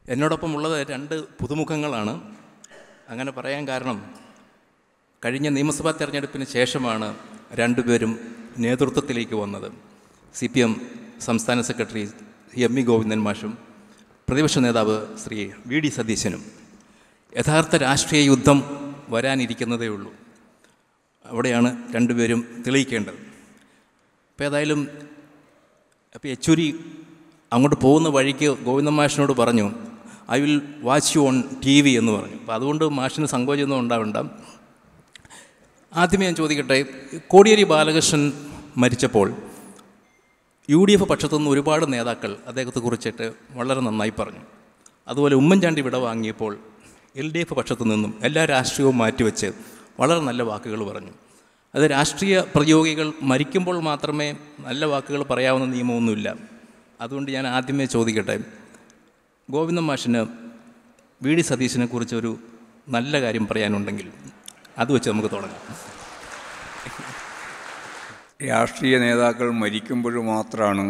എന്നോടൊപ്പം ഉള്ളത് രണ്ട് പുതുമുഖങ്ങളാണ് അങ്ങനെ പറയാൻ കാരണം കഴിഞ്ഞ നിയമസഭാ തെരഞ്ഞെടുപ്പിന് ശേഷമാണ് രണ്ടുപേരും നേതൃത്വത്തിലേക്ക് വന്നത് സി പി എം സംസ്ഥാന സെക്രട്ടറി എം വി ഗോവിന്ദൻ മാഷും പ്രതിപക്ഷ നേതാവ് ശ്രീ വി ഡി സതീശനും യഥാർത്ഥ രാഷ്ട്രീയ യുദ്ധം വരാനിരിക്കുന്നതേ ഉള്ളൂ അവിടെയാണ് രണ്ടുപേരും തെളിയിക്കേണ്ടത് അപ്പോൾ ഏതായാലും അപ്പോൾ യെച്ചൂരി അങ്ങോട്ട് പോകുന്ന വഴിക്ക് ഗോവിന്ദ മാഷിനോട് പറഞ്ഞു I will watch you on T V എന്ന് പറഞ്ഞു അപ്പോൾ അതുകൊണ്ട് മാഷിന് സങ്കോചമൊന്നും ഉണ്ടാവണ്ട ആദ്യമേ ഞാൻ ചോദിക്കട്ടെ കോടിയേരി ബാലകൃഷ്ണൻ മരിച്ചപ്പോൾ യു ഡി എഫ് പക്ഷത്തു നിന്ന് ഒരുപാട് നേതാക്കൾ അദ്ദേഹത്തെ കുറിച്ചിട്ട് വളരെ നന്നായി പറഞ്ഞു അതുപോലെ ഉമ്മൻചാണ്ടി വിട വാങ്ങിയപ്പോൾ എൽ ഡി എഫ് പക്ഷത്തു നിന്നും എല്ലാ രാഷ്ട്രീയവും മാറ്റിവെച്ച് വളരെ നല്ല വാക്കുകൾ പറഞ്ഞു അത് രാഷ്ട്രീയ പ്രതിയോഗികൾ മരിക്കുമ്പോൾ മാത്രമേ നല്ല വാക്കുകൾ പറയാവുന്ന നിയമമൊന്നുമില്ല അതുകൊണ്ട് ഞാൻ ആദ്യമേ ചോദിക്കട്ടെ ഗോവിന്ദൻ മാഷിന് വി ഡി സതീശനെ കുറിച്ചൊരു നല്ല കാര്യം പറയാനുണ്ടെങ്കിൽ അത് വെച്ച് നമുക്ക് തുടങ്ങാം രാഷ്ട്രീയ നേതാക്കൾ മരിക്കുമ്പോൾ മാത്രമാണ്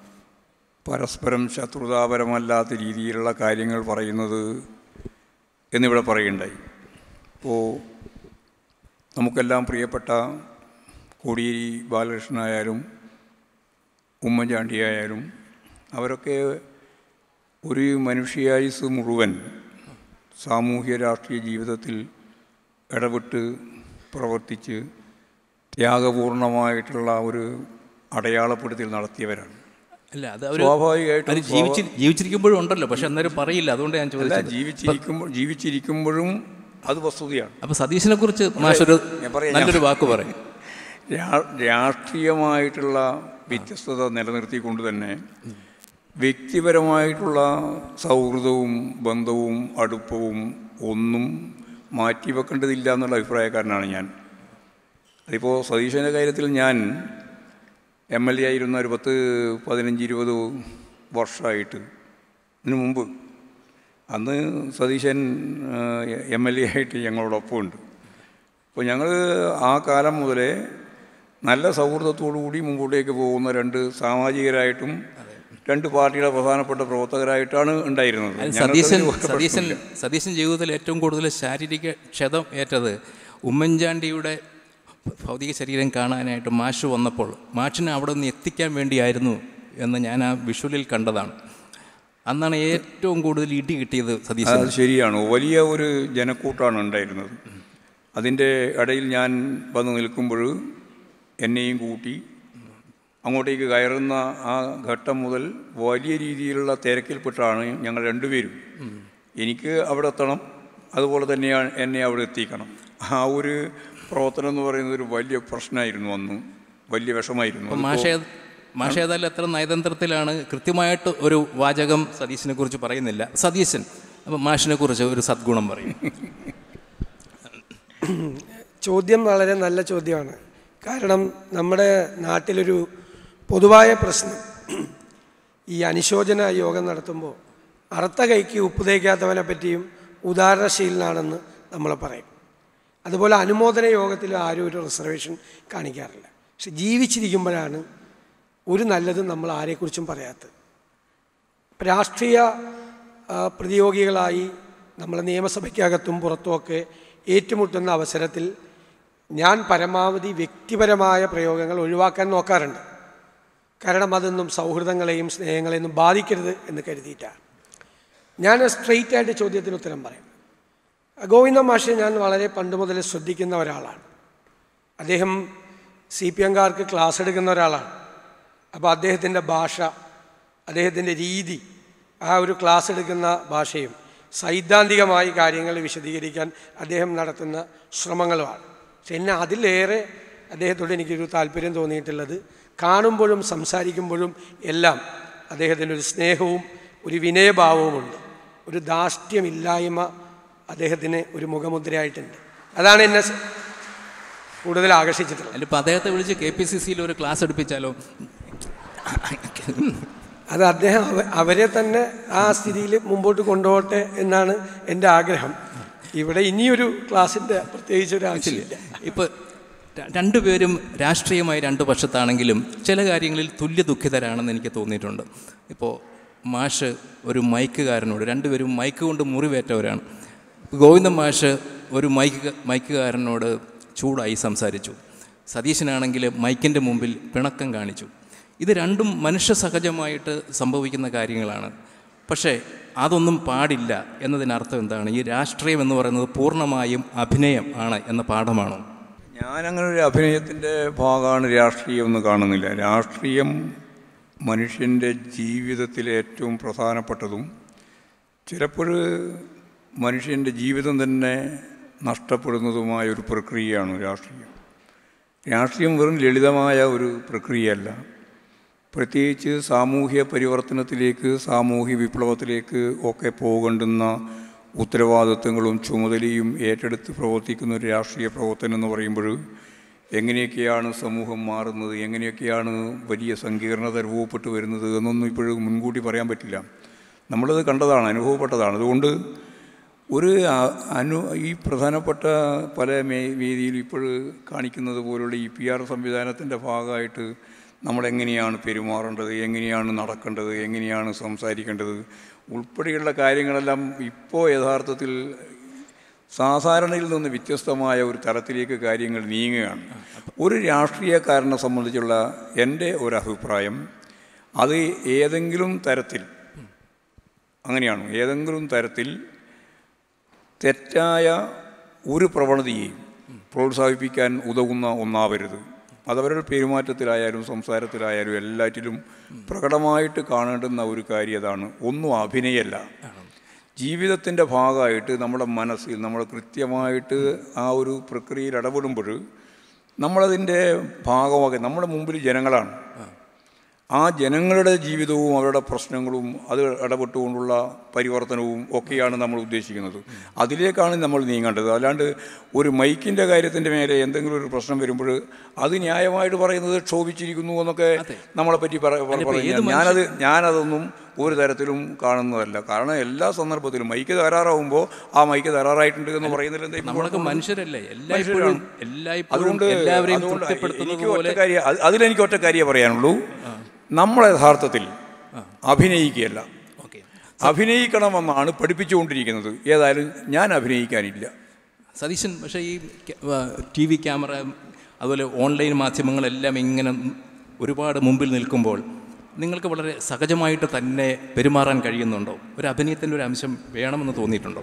പരസ്പരം ശത്രുതാപരമല്ലാത്ത രീതിയിലുള്ള കാര്യങ്ങൾ പറയുന്നത് എന്നിവിടെ പറയുണ്ടായി അപ്പോൾ നമുക്കെല്ലാം പ്രിയപ്പെട്ട കോടിയേരി ബാലകൃഷ്ണനായാലും ഉമ്മൻചാണ്ടിയായാലും അവരൊക്കെ ഒരു മനുഷ്യായുസ് മുഴുവൻ സാമൂഹ്യ രാഷ്ട്രീയ ജീവിതത്തിൽ ഇടപെട്ട് പ്രവർത്തിച്ച് ത്യാഗപൂർണമായിട്ടുള്ള ഒരു അടയാളപ്പെടുത്തൽ നടത്തിയവരാണ് അല്ല അത് അവർ സ്വാഭാവികമായിട്ടും അത് ജീവിച്ച് ജീവിച്ചിരിക്കുമ്പോഴും ഉണ്ടല്ലോ പക്ഷെ അന്നേരം പറയില്ല അതുകൊണ്ട് ഞാൻ അല്ല ചോദിച്ചത് ജീവിച്ചിരിക്കുമ്പോൾ ജീവിച്ചിരിക്കുമ്പോഴും അത് വസ്തുതയാണ് അപ്പൊ സതീശനെ കുറിച്ച് മാഷൊരു ഞാൻ പറയാം, നല്ലൊരു വാക്ക് പറയും രാ- രാഷ്ട്രീയമായിട്ടുള്ള വ്യത്യസ്തത നിലനിർത്തിക്കൊണ്ട് തന്നെ വ്യക്തിപരമായിട്ടുള്ള സൗഹൃദവും ബന്ധവും അടുപ്പവും ഒന്നും മാറ്റിവെക്കേണ്ടതില്ല എന്നുള്ള അഭിപ്രായക്കാരനാണ് ഞാൻ അതിപ്പോൾ സതീശൻ്റെ കാര്യത്തിൽ ഞാൻ എം എൽ എ ആയിരുന്ന ഒരു പത്ത് പതിനഞ്ച് ഇരുപത് വർഷമായിട്ട് ഇതിനു മുമ്പ് അന്ന് സതീശൻ എം എൽ എ ആയിട്ട് ഞങ്ങളോടൊപ്പം ഉണ്ട് അപ്പോൾ ഞങ്ങൾ ആ കാലം മുതലേ നല്ല സൗഹൃദത്തോടു കൂടി മുമ്പോട്ടേക്ക് പോകുന്ന രണ്ട് സാമാജികരായിട്ടും രണ്ട് പാർട്ടിയുടെ പ്രധാനപ്പെട്ട പ്രവർത്തകരായിട്ടാണ് ഉണ്ടായിരുന്നത് അത് ഞങ്ങൾക്കതിൽ സതീശൻ ഒരു സതീശൻ പ്രശ്നമില്ല. സതീശൻ ജീവിതത്തിൽ ഏറ്റവും കൂടുതൽ ശാരീരിക ക്ഷതം ഏറ്റത് ഉമ്മൻചാണ്ടിയുടെ ഭൗതിക ശരീരം കാണാനായിട്ട് മാഷ് വന്നപ്പോൾ മാഷിനെ അവിടെ നിന്ന് എത്തിക്കാൻ വേണ്ടിയായിരുന്നു എന്ന് ഞാൻ ആ വിഷ്വലിൽ കണ്ടതാണ് അന്നാണ് ഏറ്റവും കൂടുതൽ ഇടി കിട്ടിയത് സതീശൻ അത് ശരിയാണ് വലിയ ഒരു ജനക്കൂട്ടാണ് ഉണ്ടായിരുന്നത് അതിൻ്റെ ഇടയിൽ ഞാൻ വന്ന് നിൽക്കുമ്പോൾ എന്നെയും കൂട്ടി അങ്ങോട്ടേക്ക് കയറുന്ന ആ ഘട്ടം മുതൽ വലിയ രീതിയിലുള്ള തിരക്കിൽപ്പെട്ടാണ് ഞങ്ങൾ രണ്ടുപേരും എനിക്ക് അവിടെ എത്തണം അതുപോലെ തന്നെയാണ് എന്നെ അവിടെ എത്തിക്കണം ആ ഒരു പ്രവർത്തനം എന്ന് പറയുന്നത് ഒരു വലിയ പ്രശ്നമായിരുന്നു അന്ന് വലിയ വിഷമായിരുന്നു അപ്പം അതിപ്പോ- മാഷ മാഷ ഏതായാലും എത്ര നയതന്ത്രത്തിലാണ് കൃത്യമായിട്ട് ഒരു വാചകം സതീശനെ കുറിച്ച് പറയുന്നില്ല സതീശൻ അപ്പം മാഷിനെ കുറിച്ച് ഒരു സദ്ഗുണം പറയും ചോദ്യം വളരെ നല്ല ചോദ്യമാണ് കാരണം നമ്മുടെ നാട്ടിലൊരു പൊതുവായ പ്രശ്നം ഈ അനുശോചന യോഗം നടത്തുമ്പോൾ അറുത്ത കൈക്ക് ഉപ്പ് തേക്കാത്തവനെ പറ്റിയും ഉദാഹരണശീലനാണെന്ന് നമ്മൾ പറയും അതുപോലെ അനുമോദന യോഗത്തിൽ ആരും ഒരു റിസർവേഷൻ കാണിക്കാറില്ല പക്ഷെ ജീവിച്ചിരിക്കുമ്പോഴാണ് ഒരു നല്ലതും നമ്മൾ ആരെക്കുറിച്ചും പറയാത്തത് രാഷ്ട്രീയ ആ, പ്രതിയോഗികളായി നമ്മൾ നിയമസഭയ്ക്കകത്തും പുറത്തുമൊക്കെ ഏറ്റുമുട്ടുന്ന അവസരത്തിൽ ഞാൻ പരമാവധി വ്യക്തിപരമായ പ്രയോഗങ്ങൾ ഒഴിവാക്കാൻ നോക്കാറുണ്ട് കാരണം അതൊന്നും സൗഹൃദങ്ങളെയും സ്നേഹങ്ങളെയും ഒന്നും ബാധിക്കരുത് എന്ന് കരുതിയിട്ടാണ് ഞാൻ സ്ട്രെയിറ്റ് ആയിട്ട് ചോദ്യത്തിന് ഉത്തരം പറയും ഗോവിന്ദ മാഷെ ഞാൻ വളരെ പണ്ട് മുതൽ ശ്രദ്ധിക്കുന്ന ഒരാളാണ് അദ്ദേഹം സി പി എംകാർക്ക് ക്ലാസ് എടുക്കുന്ന ഒരാളാണ് അപ്പോൾ അദ്ദേഹത്തിൻ്റെ ഭാഷ അദ്ദേഹത്തിൻ്റെ രീതി ആ ഒരു ക്ലാസ് എടുക്കുന്ന ഭാഷയും സൈദ്ധാന്തികമായി കാര്യങ്ങൾ വിശദീകരിക്കാൻ അദ്ദേഹം നടത്തുന്ന ശ്രമങ്ങളുമാണ് പക്ഷെ എന്നെ അതിലേറെ അദ്ദേഹത്തോട് എനിക്കൊരു താല്പര്യം തോന്നിയിട്ടുള്ളത് കാണുമ്പോഴും സംസാരിക്കുമ്പോഴും എല്ലാം അദ്ദേഹത്തിനൊരു സ്നേഹവും ഒരു വിനയഭാവവുമുണ്ട് ഒരു ധാർഷ്ട്യമില്ലായ്മ അദ്ദേഹത്തിന് ഒരു മുഖമുദ്രയായിട്ടുണ്ട് അതാണ് എന്നെ സ- കൂടുതൽ ആകർഷിച്ചിട്ടുള്ളത് അല്ലിപ്പോൾ അദ്ദേഹത്തെ വിളിച്ച് കെ പി സി സിയിൽ ഒരു ക്ലാസ് എടുപ്പിച്ചാലോ അത് അദ്ദേഹം അവ- അവരെ തന്നെ ആ സ്ഥിതിയിൽ മുമ്പോട്ട് കൊണ്ടുപോകട്ടെ എന്നാണ് എൻ്റെ ആഗ്രഹം ഇവിടെ ഇനിയൊരു ക്ലാസ്സിൻ്റെ പ്രത്യേകിച്ച് ഒരു ആവശ്യമില്ല ഇപ്പോൾ രണ്ടുപേരും രാഷ്ട്രീയമായി രണ്ട് പക്ഷത്താണെങ്കിലും ചില കാര്യങ്ങളിൽ തുല്യ ദുഃഖിതരാണെന്ന് എനിക്ക് തോന്നിയിട്ടുണ്ട് ഇപ്പോൾ മാഷ് ഒരു മൈക്കുകാരനോട് രണ്ടുപേരും മൈക്ക് കൊണ്ട് മുറിവേറ്റവരാണ് ഗോവിന്ദൻ മാഷ് ഒരു മൈക്ക് മൈക്കുകാരനോട് ചൂടായി സംസാരിച്ചു സതീശനാണെങ്കിൽ മൈക്കിൻ്റെ മുമ്പിൽ പിണക്കം കാണിച്ചു ഇത് രണ്ടും മനുഷ്യ സഹജമായിട്ട് സംഭവിക്കുന്ന കാര്യങ്ങളാണ് പക്ഷേ അതൊന്നും പാടില്ല എന്നതിനർത്ഥം എന്താണ് ഈ രാഷ്ട്രീയം എന്ന് പറയുന്നത് പൂർണ്ണമായും അഭിനയം ആണ് എന്ന പാഠമാണോ ഞാനങ്ങനെ ഒരു അഭിനയത്തിൻ്റെ ഭാഗമാണ് രാഷ്ട്രീയം എന്ന് കാണുന്നില്ല രാഷ്ട്രീയം മനുഷ്യൻ്റെ ജീവിതത്തിലെ ഏറ്റവും പ്രധാനപ്പെട്ടതും ചിലപ്പോൾ മനുഷ്യൻ്റെ ജീവിതം തന്നെ നഷ്ടപ്പെടുന്നതുമായ ഒരു പ്രക്രിയയാണ് രാഷ്ട്രീയം രാഷ്ട്രീയം വെറും ലളിതമായ ഒരു പ്രക്രിയയല്ല പ്രത്യേകിച്ച് സാമൂഹ്യ പരിവർത്തനത്തിലേക്ക് സാമൂഹ്യ വിപ്ലവത്തിലേക്ക് ഒക്കെ പോകേണ്ടുന്ന ഉത്തരവാദിത്വങ്ങളും ചുമതലയും ഏറ്റെടുത്ത് പ്രവർത്തിക്കുന്ന ഒരു രാഷ്ട്രീയ പ്രവർത്തനം എന്ന് പറയുമ്പോൾ എങ്ങനെയൊക്കെയാണ് സമൂഹം മാറുന്നത് എങ്ങനെയൊക്കെയാണ് വലിയ സങ്കീർണത രൂപപ്പെട്ടു വരുന്നത് എന്നൊന്നും ഇപ്പോഴും മുൻകൂട്ടി പറയാൻ പറ്റില്ല നമ്മളത് കണ്ടതാണ് അനുഭവപ്പെട്ടതാണ് അതുകൊണ്ട് ഒരു അ- അനു ഈ പ്രധാനപ്പെട്ട പല മേ വേദിയിൽ ഇപ്പോൾ കാണിക്കുന്നത് പോലുള്ള ഈ പി ആർ സംവിധാനത്തിൻ്റെ ഭാഗമായിട്ട് നമ്മളെങ്ങനെയാണ് പെരുമാറേണ്ടത് എങ്ങനെയാണ് നടക്കേണ്ടത് എങ്ങനെയാണ് സംസാരിക്കേണ്ടത് ഉൾപ്പെടെയുള്ള കാര്യങ്ങളെല്ലാം ഇപ്പോൾ യഥാർത്ഥത്തിൽ സാധാരണയിൽ നിന്ന് വ്യത്യസ്തമായ ഒരു തലത്തിലേക്ക് കാര്യങ്ങൾ നീങ്ങുകയാണ് ഒരു രാഷ്ട്രീയക്കാരനെ സംബന്ധിച്ചുള്ള എൻ്റെ ഒരു അഭിപ്രായം അത് ഏതെങ്കിലും തരത്തിൽ അങ്ങനെയാണ് ഏതെങ്കിലും തരത്തിൽ തെറ്റായ ഒരു പ്രവണതയെയും പ്രോത്സാഹിപ്പിക്കാൻ ഉതകുന്ന ഒന്നാവരുത് അതവരുടെ പെരുമാറ്റത്തിലായാലും സംസാരത്തിലായാലും എല്ലാറ്റിലും പ്രകടമായിട്ട് കാണേണ്ടുന്ന ഒരു കാര്യം അതാണ് ഒന്നും അഭിനയമല്ല ജീവിതത്തിൻ്റെ ഭാഗമായിട്ട് നമ്മുടെ മനസ്സിൽ നമ്മൾ കൃത്യമായിട്ട് ആ ഒരു പ്രക്രിയയിൽ ഇടപെടുമ്പോൾ നമ്മളതിൻ്റെ ഭാഗമാക്കി നമ്മുടെ മുമ്പിൽ ജനങ്ങളാണ് ആ ജനങ്ങളുടെ ജീവിതവും അവരുടെ പ്രശ്നങ്ങളും അത് ഇടപെട്ടുകൊണ്ടുള്ള പരിവർത്തനവും ഒക്കെയാണ് നമ്മൾ ഉദ്ദേശിക്കുന്നത് അതിലേക്കാണ് നമ്മൾ നീങ്ങേണ്ടത് അല്ലാണ്ട് ഒരു മൈക്കിൻ്റെ കാര്യത്തിൻ്റെ മേലെ എന്തെങ്കിലും ഒരു പ്രശ്നം വരുമ്പോൾ അത് ന്യായമായിട്ട് പറയുന്നത് ക്ഷോഭിച്ചിരിക്കുന്നു എന്നൊക്കെ നമ്മളെ പറ്റി പറ- പറ- അതിപ്പോ പറഞ്ഞു ഏത് ഞാനത് ഞാനതൊന്നും ഒരു തരത്തിലും കാണുന്നതല്ല കാരണം എല്ലാ സന്ദർഭത്തിലും മൈക്ക് തകരാറാവുമ്പോൾ ആ മൈക്ക് തകരാറായിട്ടുണ്ട് എന്ന് പറയുന്നതിൽ എന്താ ഇപ്പൊ നമ്മളൊക്കെ കുഴപ്പമുള്ളത്? മനുഷ്യരല്ലേ എല്ലായ്പ്പോഴും എല്ലായ്പ്പോഴും അതുകൊണ്ട് എല്ലാവരെയും അതുകൊണ്ട് തൃപ്തിപ്പെടുത്തുന്നത് എനിക്ക് ഒറ്റ പോലെ കാര്യം അത് അതിലെനിക്ക് ഒറ്റ കാര്യം പറയാനുള്ളൂ നമ്മൾ യഥാർത്ഥത്തിൽ അഭിനയിക്കുകയല്ല ഓക്കെ അഭിനയിക്കണമെന്നാണ് പഠിപ്പിച്ചുകൊണ്ടിരിക്കുന്നത് ഏതായാലും ഞാൻ അഭിനയിക്കാനില്ല സതീശൻ പക്ഷേ ഈ ടി വി ക്യാമറ അതുപോലെ ഓൺലൈൻ മാധ്യമങ്ങളെല്ലാം ഇങ്ങനെ ഒരുപാട് മുമ്പിൽ നിൽക്കുമ്പോൾ നിങ്ങൾക്ക് വളരെ സഹജമായിട്ട് തന്നെ പെരുമാറാൻ കഴിയുന്നുണ്ടോ ഒരു അഭിനയത്തിൻ്റെ ഒരു അംശം വേണമെന്ന് തോന്നിയിട്ടുണ്ടോ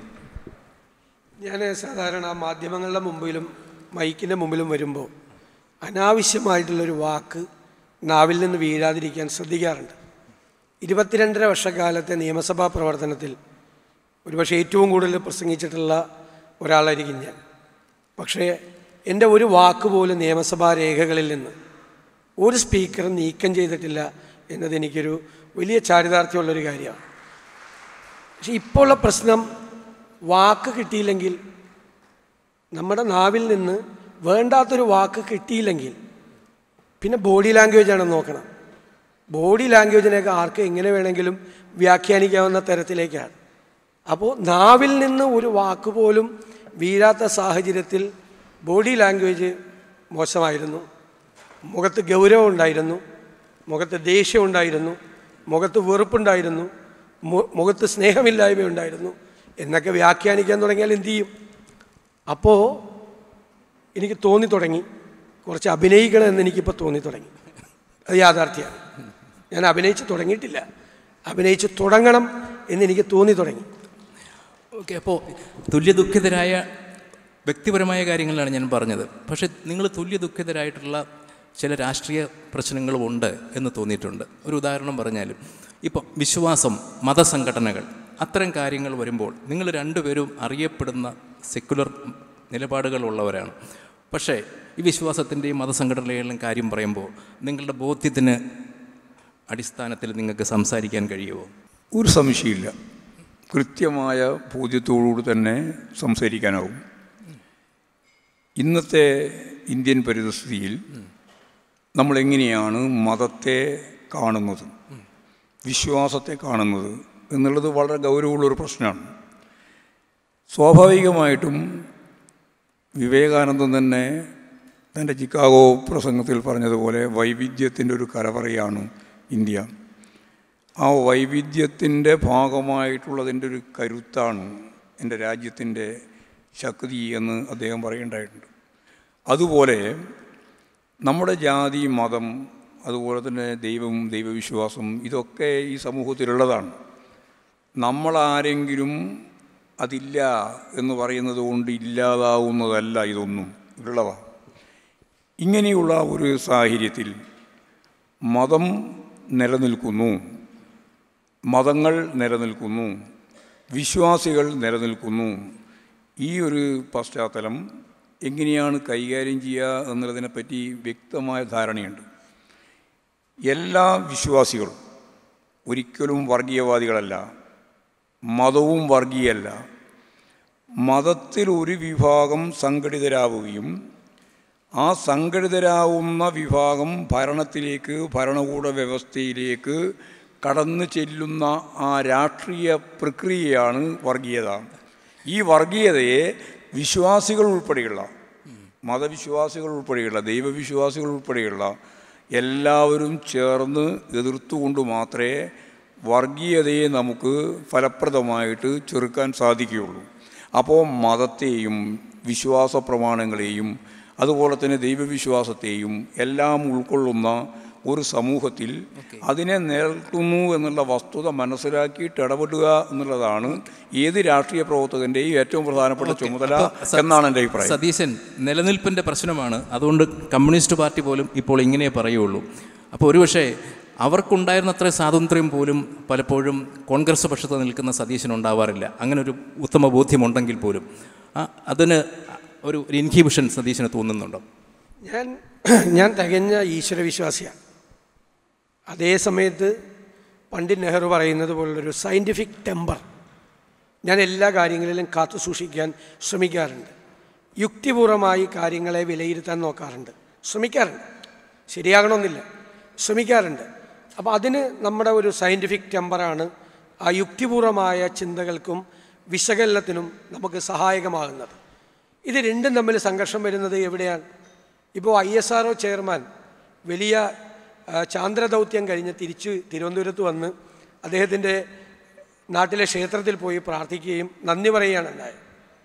ഞാൻ സാധാരണ മാധ്യമങ്ങളുടെ മുമ്പിലും മൈക്കിൻ്റെ മുമ്പിലും വരുമ്പോൾ അനാവശ്യമായിട്ടുള്ളൊരു വാക്ക് നാവിൽ നിന്ന് വീഴാതിരിക്കാൻ ശ്രദ്ധിക്കാറുണ്ട് ഇരുപത്തിരണ്ടര വർഷക്കാലത്തെ നിയമസഭാ പ്രവർത്തനത്തിൽ ഒരുപക്ഷെ ഏറ്റവും കൂടുതൽ പ്രസംഗിച്ചിട്ടുള്ള ഒരാളായിരിക്കും ഞാൻ പക്ഷേ എൻ്റെ ഒരു വാക്ക് പോലും നിയമസഭാ രേഖകളിൽ നിന്ന് ഒരു സ്പീക്കറും നീക്കം ചെയ്തിട്ടില്ല എന്നത് എനിക്കൊരു വലിയ ചാരിതാർത്ഥ്യമുള്ളൊരു കാര്യമാണ് പക്ഷെ ഇപ്പോൾ ഉള്ള പ്രശ്നം വാക്ക് കിട്ടിയില്ലെങ്കിൽ നമ്മുടെ നാവിൽ നിന്ന് വേണ്ടാത്തൊരു വാക്ക് കിട്ടിയില്ലെങ്കിൽ പിന്നെ ബോഡി ലാംഗ്വേജാണ് നോക്കണം ബോഡി ലാംഗ്വേജിനെയൊക്കെ ആർക്ക് എങ്ങനെ വേണമെങ്കിലും വ്യാഖ്യാനിക്കാവുന്ന തരത്തിലേക്കാണ് അപ്പോൾ നാവിൽ നിന്ന് ഒരു വാക്ക് പോലും വീഴാത്ത സാഹചര്യത്തിൽ ബോഡി ലാംഗ്വേജ് മോശമായിരുന്നു മുഖത്ത് ഗൗരവം ഉണ്ടായിരുന്നു മുഖത്ത് ദേഷ്യം ഉണ്ടായിരുന്നു മുഖത്ത് വെറുപ്പുണ്ടായിരുന്നു മു- മുഖത്ത് സ്നേഹമില്ലായ്മ ഉണ്ടായിരുന്നു എന്നൊക്കെ വ്യാഖ്യാനിക്കാൻ തുടങ്ങിയാൽ എന്തു ചെയ്യും അപ്പോൾ എനിക്ക് തോന്നി തുടങ്ങി കുറച്ച് അഭിനയിക്കണം എന്ന് എനിക്കിപ്പോൾ തോന്നി തുടങ്ങി അത് യാഥാർത്ഥ്യമാണ് ഞാൻ അഭിനയിച്ച് തുടങ്ങിയിട്ടില്ല അഭിനയിച്ച് തുടങ്ങണം എന്ന് എനിക്ക് തോന്നി തുടങ്ങി ഓക്കെ അപ്പോൾ തുല്യ ദുഃഖിതരായ വ്യക്തിപരമായ കാര്യങ്ങളാണ് ഞാൻ പറഞ്ഞത് പക്ഷേ നിങ്ങൾ തുല്യ ദുഃഖിതരായിട്ടുള്ള ചില രാഷ്ട്രീയ പ്രശ്നങ്ങളും ഉണ്ട് എന്ന് തോന്നിയിട്ടുണ്ട് ഒരു ഉദാഹരണം പറഞ്ഞാലും ഇപ്പം വിശ്വാസം മതസംഘടനകൾ അത്തരം കാര്യങ്ങൾ വരുമ്പോൾ നിങ്ങൾ രണ്ടുപേരും അറിയപ്പെടുന്ന സെക്കുലർ നിലപാടുകളുള്ളവരാണ് പക്ഷേ ഈ വിശ്വാസത്തിൻ്റെയും മതസംഘടനകളുടെയും കാര്യം പറയുമ്പോൾ നിങ്ങളുടെ ബോധ്യത്തിന് അടിസ്ഥാനത്തിൽ നിങ്ങൾക്ക് സംസാരിക്കാൻ കഴിയുമോ ഒരു സംശയമില്ല കൃത്യമായ ബോധ്യത്തോടുകൂടി തന്നെ സംസാരിക്കാനാവും ഇന്നത്തെ ഇന്ത്യൻ പരിതസ്ഥിതിയിൽ നമ്മളെങ്ങനെയാണ് മതത്തെ കാണുന്നത് വിശ്വാസത്തെ കാണുന്നത് എന്നുള്ളത് വളരെ ഗൗരവമുള്ളൊരു പ്രശ്നമാണ് സ്വാഭാവികമായിട്ടും വിവേകാനന്ദൻ തന്നെ തൻ്റെ ചിക്കാഗോ പ്രസംഗത്തിൽ പറഞ്ഞതുപോലെ വൈവിധ്യത്തിൻ്റെ ഒരു കലവറയാണ് ഇന്ത്യ ആ വൈവിധ്യത്തിൻ്റെ ഭാഗമായിട്ടുള്ളതിൻ്റെ ഒരു കരുത്താണ് എൻ്റെ രാജ്യത്തിൻ്റെ ശക്തി എന്ന് അദ്ദേഹം പറയുണ്ടായിട്ടുണ്ട് അതുപോലെ നമ്മുടെ ജാതി മതം അതുപോലെ തന്നെ ദൈവം ദൈവവിശ്വാസം ഇതൊക്കെ ഈ സമൂഹത്തിലുള്ളതാണ് നമ്മളാരെങ്കിലും അതില്ല എന്ന് പറയുന്നത് കൊണ്ട് ഇല്ലാതാവുന്നതല്ല ഇതൊന്നും ഉള്ളതാണ് ഇങ്ങനെയുള്ള ഒരു സാഹചര്യത്തിൽ മതം നിലനിൽക്കുന്നു മതങ്ങൾ നിലനിൽക്കുന്നു വിശ്വാസികൾ നിലനിൽക്കുന്നു ഈ ഒരു പശ്ചാത്തലം എങ്ങനെയാണ് കൈകാര്യം ചെയ്യുക എന്നുള്ളതിനെപ്പറ്റി വ്യക്തമായ ധാരണയുണ്ട് എല്ലാ വിശ്വാസികളും ഒരിക്കലും വർഗീയവാദികളല്ല മതവും വർഗീയല്ല മതത്തിൽ ഒരു വിഭാഗം സംഘടിതരാവുകയും ആ സംഘടിതരാവുന്ന വിഭാഗം ഭരണത്തിലേക്ക് ഭരണകൂട വ്യവസ്ഥയിലേക്ക് കടന്നു ചെല്ലുന്ന ആ രാഷ്ട്രീയ പ്രക്രിയയാണ് വർഗീയത ഈ വർഗീയതയെ വിശ്വാസികൾ ഉൾപ്പെടെയുള്ള മതവിശ്വാസികൾ ഉൾപ്പെടെയുള്ള ദൈവവിശ്വാസികൾ ഉൾപ്പെടെയുള്ള എല്ലാവരും ചേർന്ന് എതിർത്തുകൊണ്ട് മാത്രമേ വർഗീയതയെ നമുക്ക് ഫലപ്രദമായിട്ട് ചെറുക്കാൻ സാധിക്കുകയുള്ളൂ അപ്പോൾ മതത്തെയും വിശ്വാസ പ്രമാണങ്ങളെയും അതുപോലെ തന്നെ ദൈവവിശ്വാസത്തെയും എല്ലാം ഉൾക്കൊള്ളുന്ന ഒരു സമൂഹത്തിൽ അതിനെ നേരിടുന്നു എന്നുള്ള വസ്തുത മനസ്സിലാക്കിയിട്ട് ഇടപെടുക എന്നുള്ളതാണ് ഏത് രാഷ്ട്രീയ പ്രവർത്തകൻ്റെയും ഏറ്റവും പ്രധാനപ്പെട്ട ചുമതല അപ്പോൾ സ- എന്നാണ് എൻ്റെ അഭിപ്രായം സതീശൻ നിലനിൽപ്പിൻ്റെ പ്രശ്നമാണ് അതുകൊണ്ട് കമ്മ്യൂണിസ്റ്റ് പാർട്ടി പോലും ഇപ്പോൾ ഇങ്ങനെ പറയുള്ളൂ അപ്പോൾ ഒരുപക്ഷെ അവർക്കുണ്ടായിരുന്ന അത്ര സ്വാതന്ത്ര്യം പോലും പലപ്പോഴും കോൺഗ്രസ് പക്ഷത്ത് നിൽക്കുന്ന സതീശന് ഉണ്ടാവാറില്ല അങ്ങനെ ഒരു ഉത്തമ ബോധ്യമുണ്ടെങ്കിൽ പോലും ആ, അതിന് ഒരു ഒരു ഇൻഹിബിഷൻ സതീശന് തോന്നുന്നുണ്ടോ ഞാൻ ഞാൻ തികഞ്ഞ ഈശ്വരവിശ്വാസിയാണ് അതേ സമയത്ത് പണ്ഡിറ്റ് നെഹ്റു പറയുന്നത് പോലുള്ളൊരു സയൻറ്റിഫിക് ടെമ്പർ ഞാൻ എല്ലാ കാര്യങ്ങളിലും കാത്തു സൂക്ഷിക്കാൻ ശ്രമിക്കാറുണ്ട് യുക്തിപൂർവമായി കാര്യങ്ങളെ വിലയിരുത്താൻ നോക്കാറുണ്ട് ശ്രമിക്കാറുണ്ട് ശരിയാകണമെന്നില്ല ശ്രമിക്കാറുണ്ട് അപ്പോൾ അതിന് നമ്മുടെ ഒരു സയൻറ്റിഫിക് ടെമ്പറാണ് ആ യുക്തിപൂർവമായ ചിന്തകൾക്കും വിശകലനത്തിനും നമുക്ക് സഹായകമാകുന്നത് ഇത് രണ്ടും തമ്മിൽ സംഘർഷം വരുന്നത് എവിടെയാണ് ഇപ്പോൾ ഐ എസ് ആർ ചെയർമാൻ വലിയ ആ, ചാന്ദ്രദൗത്യം കഴിഞ്ഞ് തിരിച്ച് തിരുവനന്തപുരത്ത് വന്ന് അദ്ദേഹത്തിൻ്റെ നാട്ടിലെ ക്ഷേത്രത്തിൽ പോയി പ്രാർത്ഥിക്കുകയും നന്ദി പറയുകയാണ് ഉണ്ടായത്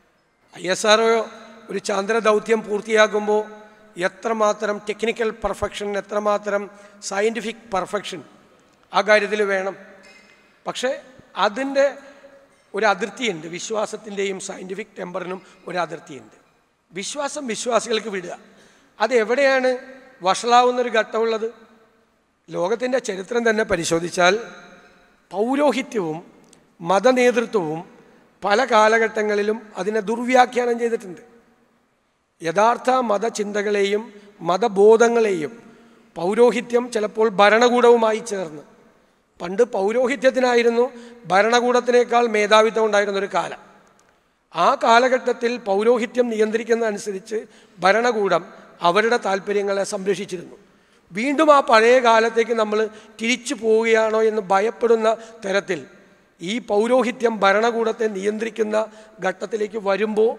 ഐ എസ് ആർ ഒരു ചാന്ദ്രദൗത്യം പൂർത്തിയാക്കുമ്പോൾ എത്രമാത്രം ടെക്നിക്കൽ പെർഫെക്ഷൻ എത്രമാത്രം സയൻറ്റിഫിക് പെർഫെക്ഷൻ ആ കാര്യത്തിൽ വേണം പക്ഷേ അതിൻ്റെ ഒരു അതിർത്തിയുണ്ട് വിശ്വാസത്തിൻ്റെയും സയൻറ്റിഫിക് ടെമ്പറിനും ഒരു അതിർത്തിയുണ്ട് വിശ്വാസം വിശ്വാസികൾക്ക് വിടുക അത് എവിടെയാണ് വഷളാവുന്നൊരു ഘട്ടമുള്ളത് ലോകത്തിൻ്റെ ചരിത്രം തന്നെ പരിശോധിച്ചാൽ പൗരോഹിത്യവും മതനേതൃത്വവും പല കാലഘട്ടങ്ങളിലും അതിനെ ദുർവ്യാഖ്യാനം ചെയ്തിട്ടുണ്ട് യഥാർത്ഥ മതചിന്തകളെയും മതബോധങ്ങളെയും പൗരോഹിത്യം ചിലപ്പോൾ ഭരണകൂടവുമായി ചേർന്ന് പണ്ട് പൗരോഹിത്യത്തിനായിരുന്നു ഭരണകൂടത്തിനേക്കാൾ മേധാവിത്വം ഉണ്ടായിരുന്ന ഒരു കാലം ആ കാലഘട്ടത്തിൽ പൗരോഹിത്യം നിയന്ത്രിക്കുന്നതനുസരിച്ച് ഭരണകൂടം അവരുടെ താല്പര്യങ്ങളെ സംരക്ഷിച്ചിരുന്നു വീണ്ടും ആ പഴയ കാലത്തേക്ക് നമ്മൾ തിരിച്ചു പോവുകയാണോ എന്ന് ഭയപ്പെടുന്ന തരത്തിൽ ഈ പൗരോഹിത്യം ഭരണകൂടത്തെ നിയന്ത്രിക്കുന്ന ഘട്ടത്തിലേക്ക് വരുമ്പോൾ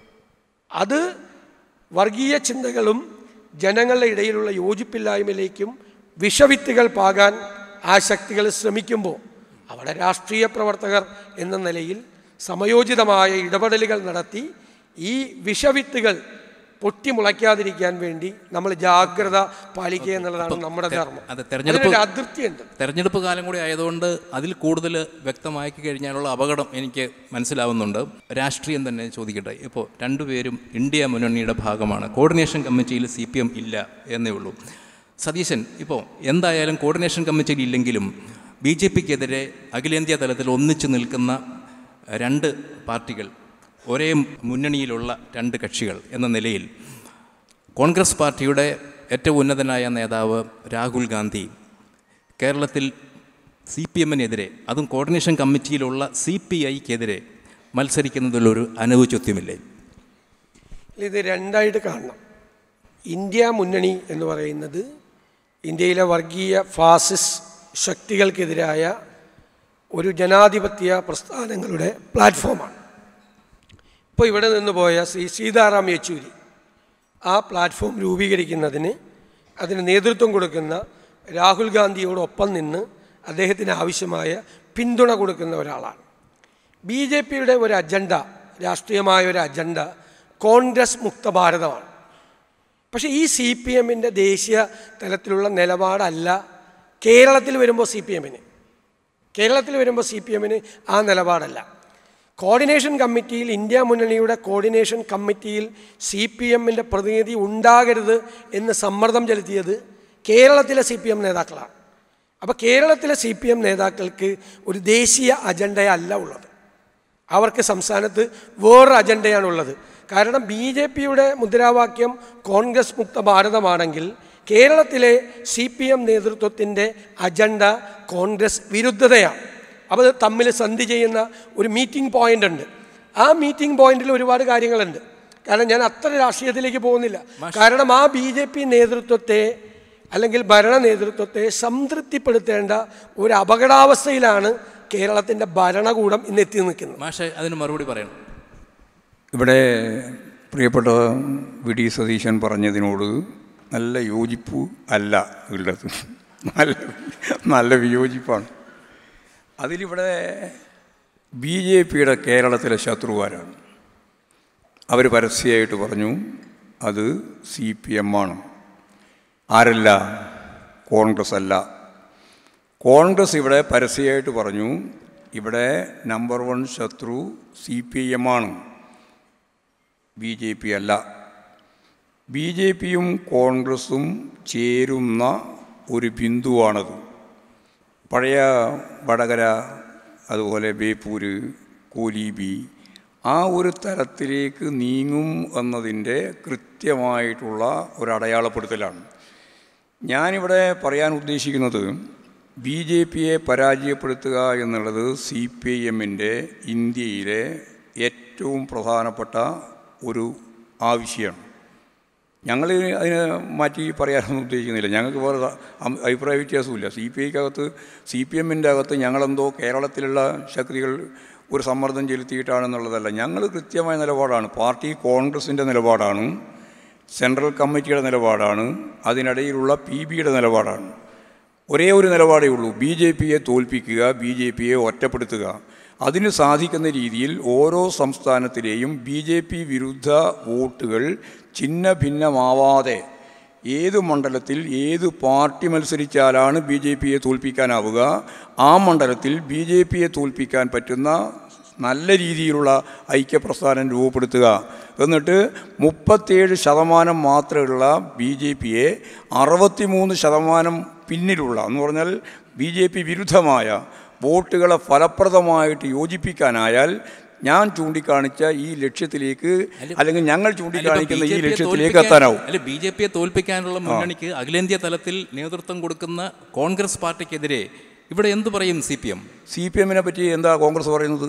അത് വർഗീയ ചിന്തകളും ജനങ്ങളുടെ ഇടയിലുള്ള യോജിപ്പില്ലായ്മയിലേക്കും വിഷവിത്തുകൾ പാകാൻ ആ ശക്തികൾ ശ്രമിക്കുമ്പോൾ അവിടെ രാഷ്ട്രീയ പ്രവർത്തകർ എന്ന നിലയിൽ സമയോചിതമായ ഇടപെടലുകൾ നടത്തി ഈ വിഷവിത്തുകൾ പൊട്ടിമുളയ്ക്കാതിരിക്കാൻ വേണ്ടി നമ്മൾ ജാഗ്രത പാലിക്കുക എന്നുള്ളതാണ് നമ്മുടെ ധർമ്മം അതെ, തെരഞ്ഞെടുപ്പ് അതിനൊരു അതിർത്തിയുണ്ട് തെരഞ്ഞെടുപ്പ് കാലം കൂടി ആയതുകൊണ്ട് അതിൽ കൂടുതൽ വ്യക്തമാക്കി കഴിഞ്ഞാലുള്ള അപകടം എനിക്ക് മനസ്സിലാവുന്നുണ്ട് രാഷ്ട്രീയം തന്നെ ചോദിക്കട്ടെ ഇപ്പോൾ രണ്ടുപേരും ഇന്ത്യ മുന്നണിയുടെ ഭാഗമാണ് കോർഡിനേഷൻ കമ്മിറ്റിയിൽ സി പി എം ഇല്ല എന്നേ ഉള്ളൂ സതീശൻ ഇപ്പോൾ എന്തായാലും കോർഡിനേഷൻ കമ്മിറ്റിയിൽ ഇല്ലെങ്കിലും ബി ജെ പിക്കെതിരെ അഖിലേന്ത്യാ തലത്തിൽ ഒന്നിച്ചു നിൽക്കുന്ന രണ്ട് പാർട്ടികൾ ഒരേ മുന്നണിയിലുള്ള രണ്ട് കക്ഷികൾ എന്ന നിലയിൽ കോൺഗ്രസ് പാർട്ടിയുടെ ഏറ്റവും ഉന്നതനായ നേതാവ് രാഹുൽ ഗാന്ധി കേരളത്തിൽ സി പി എമ്മിനെതിരെ അതും കോർഡിനേഷൻ കമ്മിറ്റിയിലുള്ള സി പി ഐക്കെതിരെ മത്സരിക്കുന്നതിലൊരു അനൗചിത്യമില്ലേ ഇത് രണ്ടായിട്ട് കാണണം ഇന്ത്യ മുന്നണി എന്ന് പറയുന്നത് ഇന്ത്യയിലെ വർഗീയ ഫാസിസ് ശക്തികൾക്കെതിരായ ഒരു ജനാധിപത്യ പ്രസ്ഥാനങ്ങളുടെ പ്ലാറ്റ്ഫോമാണ് ഇപ്പോൾ ഇവിടെ നിന്ന് പോയ ശ്രീ സീതാറാം യെച്ചൂരി ആ പ്ലാറ്റ്ഫോം രൂപീകരിക്കുന്നതിന് അതിന് നേതൃത്വം കൊടുക്കുന്ന രാഹുൽ ഗാന്ധിയോടൊപ്പം നിന്ന് അദ്ദേഹത്തിന് ആവശ്യമായ പിന്തുണ കൊടുക്കുന്ന ഒരാളാണ് ബി ജെ പിയുടെ ഒരു അജണ്ട രാഷ്ട്രീയമായ ഒരു അജണ്ട കോൺഗ്രസ് മുക്ത ഭാരതമാണ് പക്ഷേ ഈ സി പി എമ്മിൻ്റെ ദേശീയ തലത്തിലുള്ള നിലപാടല്ല കേരളത്തിൽ വരുമ്പോൾ സി പി എമ്മിന് കേരളത്തിൽ വരുമ്പോൾ സി പി എമ്മിന് ആ നിലപാടല്ല കോർഡിനേഷൻ കമ്മിറ്റിയിൽ ഇന്ത്യ മുന്നണിയുടെ കോർഡിനേഷൻ കമ്മിറ്റിയിൽ സി പി എമ്മിൻ്റെ പ്രതിനിധി ഉണ്ടാകരുത് എന്ന് സമ്മർദ്ദം ചെലുത്തിയത് കേരളത്തിലെ സി പി എം നേതാക്കളാണ് അപ്പോൾ കേരളത്തിലെ സി പി എം നേതാക്കൾക്ക് ഒരു ദേശീയ അജണ്ടയല്ല ഉള്ളത് അവർക്ക് സംസ്ഥാനത്ത് വേറൊരു അജണ്ടയാണുള്ളത് കാരണം ബി ജെ പിയുടെ മുദ്രാവാക്യം കോൺഗ്രസ് മുക്ത ഭാരതമാണെങ്കിൽ കേരളത്തിലെ സി പി എം നേതൃത്വത്തിൻ്റെ അജണ്ട കോൺഗ്രസ് വിരുദ്ധതയാണ് അപ്പോൾ അത് തമ്മിൽ സന്ധി ചെയ്യുന്ന ഒരു മീറ്റിംഗ് പോയിന്റ് ഉണ്ട് ആ മീറ്റിംഗ് പോയിന്റിൽ ഒരുപാട് കാര്യങ്ങളുണ്ട് കാരണം ഞാൻ അത്ര രാഷ്ട്രീയത്തിലേക്ക് പോകുന്നില്ല കാരണം ആ ബി ജെ പി നേതൃത്വത്തെ അല്ലെങ്കിൽ ഭരണ നേതൃത്വത്തെ സംതൃപ്തിപ്പെടുത്തേണ്ട ഒരു അപകടാവസ്ഥയിലാണ് കേരളത്തിൻ്റെ ഭരണകൂടം ഇന്ന് എത്തി നിൽക്കുന്നത് മാഷെ അതിന് മറുപടി പറയണം ഇവിടെ പ്രിയപ്പെട്ട വി ഡി സതീശൻ പറഞ്ഞതിനോട് നല്ല യോജിപ്പ് അല്ല ഉള്ളത് നല്ല നല്ല വിയോജിപ്പാണ് അതിലിവിടെ ബി ജെ പിയുടെ കേരളത്തിലെ ശത്രുവാരാണ് അവർ പരസ്യമായിട്ട് പറഞ്ഞു അത് സി പി എം ആണ് ആരല്ല കോൺഗ്രസ് അല്ല കോൺഗ്രസ് ഇവിടെ പരസ്യമായിട്ട് പറഞ്ഞു ഇവിടെ നമ്പർ വൺ ശത്രു സി പി എം ആണ് ബി ജെ പി അല്ല ബി ജെ പിയും കോൺഗ്രസും ചേരുന്ന ഒരു ബിന്ദുവാണത് പഴയ വടകര അതുപോലെ ബേപ്പൂര് കോലീബി ആ ഒരു തലത്തിലേക്ക് നീങ്ങും എന്നതിൻ്റെ കൃത്യമായിട്ടുള്ള ഒരു അടയാളപ്പെടുത്തലാണ് ഞാനിവിടെ പറയാൻ ഉദ്ദേശിക്കുന്നത് ബി ജെ പിയെ പരാജയപ്പെടുത്തുക എന്നുള്ളത് സി പി ഐ എമ്മിൻ്റെ ഇന്ത്യയിലെ ഏറ്റവും പ്രധാനപ്പെട്ട ഒരു ആവശ്യമാണ് ഞങ്ങൾ അതിനെ മാറ്റി പറയാനൊന്നും ഉദ്ദേശിക്കുന്നില്ല ഞങ്ങൾക്ക് വേറെ അം- അഭിപ്രായ വ്യത്യാസമില്ല സി പി ഐക്കകത്ത് സി പി എമ്മിൻ്റെ അകത്ത് ഞങ്ങളെന്തോ കേരളത്തിലുള്ള ശക്തികൾ ഒരു സമ്മർദ്ദം ചെലുത്തിയിട്ടാണെന്നുള്ളതല്ല ഞങ്ങൾ കൃത്യമായ നിലപാടാണ് പാർട്ടി കോൺഗ്രസിൻ്റെ നിലപാടാണ് സെൻട്രൽ കമ്മിറ്റിയുടെ നിലപാടാണ് അതിനിടയിലുള്ള പി ബിയുടെ നിലപാടാണ് ഒരേ ഒരു നിലപാടേ ഉള്ളൂ ബി ജെ പിയെ തോൽപ്പിക്കുക ബി ജെ പിയെ ഒറ്റപ്പെടുത്തുക അതിന് സാധിക്കുന്ന രീതിയിൽ ഓരോ സംസ്ഥാനത്തിലെയും ബി ജെ പി വിരുദ്ധ വോട്ടുകൾ ഛിന്ന ഭിന്നമാവാതെ ഏത് മണ്ഡലത്തിൽ ഏത് പാർട്ടി മത്സരിച്ചാലാണ് ബി ജെ പിയെ തോൽപ്പിക്കാനാവുക ആ മണ്ഡലത്തിൽ ബി ജെ പിയെ തോൽപ്പിക്കാൻ പറ്റുന്ന നല്ല രീതിയിലുള്ള ഐക്യപ്രസ്ഥാനം രൂപപ്പെടുത്തുക എന്നിട്ട് മുപ്പത്തേഴ് ശതമാനം മാത്രമുള്ള ബി ജെ പിയെ അറുപത്തിമൂന്ന് ശതമാനം പിന്നിലുള്ള എന്ന് പറഞ്ഞാൽ ബി ജെ പി വിരുദ്ധമായ വോട്ടുകളെ ഫലപ്രദമായിട്ട് യോജിപ്പിക്കാനായാൽ ഞാൻ ചൂണ്ടിക്കാണിച്ച ഈ ലക്ഷ്യത്തിലേക്ക് അല്ലെങ്കിൽ ഞങ്ങൾ ചൂണ്ടിക്കാണിക്കുന്ന ഈ ലക്ഷ്യത്തിലേക്ക് എത്താനാവും അല്ലെ ബി ജെ പിയെ തോൽപ്പിക്കാനുള്ള മുന്നണിക്ക് അഖിലേന്ത്യാ തലത്തിൽ നേതൃത്വം കൊടുക്കുന്ന കോൺഗ്രസ് പാർട്ടിക്കെതിരെ ഇവിടെ എന്തു പറയും C P M C P എമ്മിനെ പറ്റി എന്താ കോൺഗ്രസ് പറയുന്നത്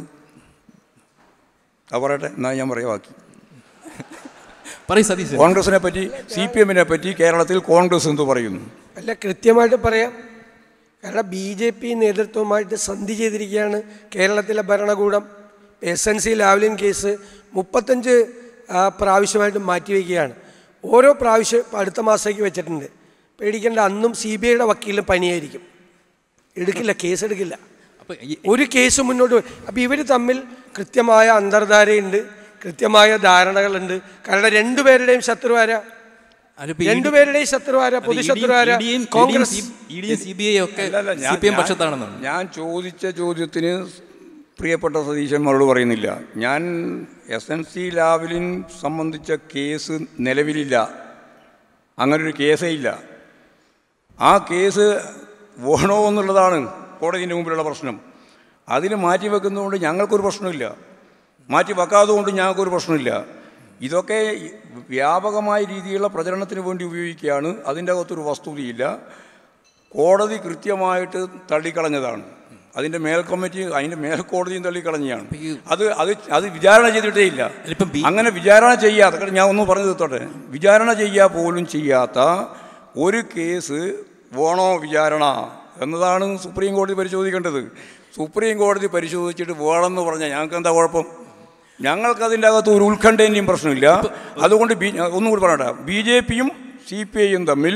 ആ പറയട്ടെ എന്നാ ഞാൻ പറയാം ബാക്കി പറയും സതീശൻ കോൺഗ്രസിനെ പറ്റി സി പി എമ്മിനെ പറ്റി കേരളത്തിൽ കോൺഗ്രസ് എന്ത് പറയുന്നു അല്ല കൃത്യമായിട്ട് പറയാം കാരണം ബി ജെ പി നേതൃത്വവുമായിട്ട് സന്ധി ചെയ്തിരിക്കുകയാണ് കേരളത്തിലെ ഭരണകൂടം S N C Lavalin case മുപ്പത്തഞ്ച് ആ, പ്രാവശ്യമായിട്ട് മാറ്റിവെക്കുകയാണ് ഓരോ പ്രാവശ്യം ഇപ്പം അടുത്ത മാസത്തേക്ക് വെച്ചിട്ടുണ്ട് പേടിക്കേണ്ട അന്നും സി ബി ഐയുടെ വക്കീലിന് പണിയായിരിക്കും എടുക്കില്ല കേസ് എടുക്കില്ല അപ്പൊ ഈ- ഒരു കേസ് മുന്നോട്ട് വരും അപ്പോൾ ഇവർ തമ്മിൽ കൃത്യമായ അന്തർധാരയുണ്ട് കൃത്യമായ ധാരണകളുണ്ട് കാരണം രണ്ടുപേരുടെയും ശത്രുവാരാ അല്ല, ഇപ്പൊ ഈ- രണ്ടുപേരുടെയും ശത്രുവാരാ അത് പൊതുശത്രുവാരാ ED യും- കോൺഗ്രസ് ED യും സി ബി ഐ ഒക്കെ അല്ലല്ല, സി ഞാൻ- പി എം ഞാൻ- പക്ഷത്താണെന്നാണ് ഞാൻ ചോദിച്ച ചോദ്യത്തിന് പ്രിയപ്പെട്ട സതീശൻ മറുപടി പറയുന്നില്ല ഞാൻ എസ് എൻ സി ലാവലിൻ സംബന്ധിച്ച കേസ് നിലവിലില്ല അങ്ങനൊരു കേസേ ഇല്ല ആ കേസ് വേണോ എന്നുള്ളതാണ് കോടതിൻ്റെ മുമ്പിലുള്ള പ്രശ്നം അതിന് മാറ്റി വെക്കുന്നതുകൊണ്ട് ഞങ്ങൾക്കൊരു പ്രശ്നമില്ല മാറ്റി വെക്കാതെ കൊണ്ട് ഞങ്ങൾക്കൊരു പ്രശ്നമില്ല ഇതൊക്കെ വ്യാപകമായ രീതിയിലുള്ള പ്രചരണത്തിന് വേണ്ടി ഉപയോഗിക്കുകയാണ് അതിൻ്റെ അകത്തൊരു വസ്തുതയില്ല കോടതി കൃത്യമായിട്ട് തള്ളിക്കളഞ്ഞതാണ് അതിൻ്റെ മേൽ കമ്മിറ്റി അതിൻ്റെ മേൽക്കോടതിയും തള്ളിക്കളഞ്ഞതാണ് അത് അത് അത് വിചാരണ ചെയ്തിട്ടേ ഇല്ല ഇപ്പം ബി- അങ്ങനെ വിചാരണ ചെയ്യാത്ത കാരണം ഞാൻ ഒന്ന് പറഞ്ഞു തീർത്തോട്ടെ വിചാരണ ചെയ്യുക പോലും ചെയ്യാത്ത ഒരു കേസ് വേണോ വിചാരണ എന്നതാണ് സുപ്രീം കോടതി പരിശോധിക്കേണ്ടത് സുപ്രീം കോടതി പരിശോധിച്ചിട്ട് വേണമെന്ന് പറഞ്ഞാൽ ഞങ്ങൾക്ക് എന്താ കുഴപ്പം ഞങ്ങൾക്ക് അതിൻ്റെ അകത്ത് ഒരു ഉത്കണ്ഠേൻ്റെയും പ്രശ്നമില്ല അതുകൊണ്ട് ബി ഒന്നും കൂടി പറയട്ടെ ബി ജെ പിയും സി പി ഐയും തമ്മിൽ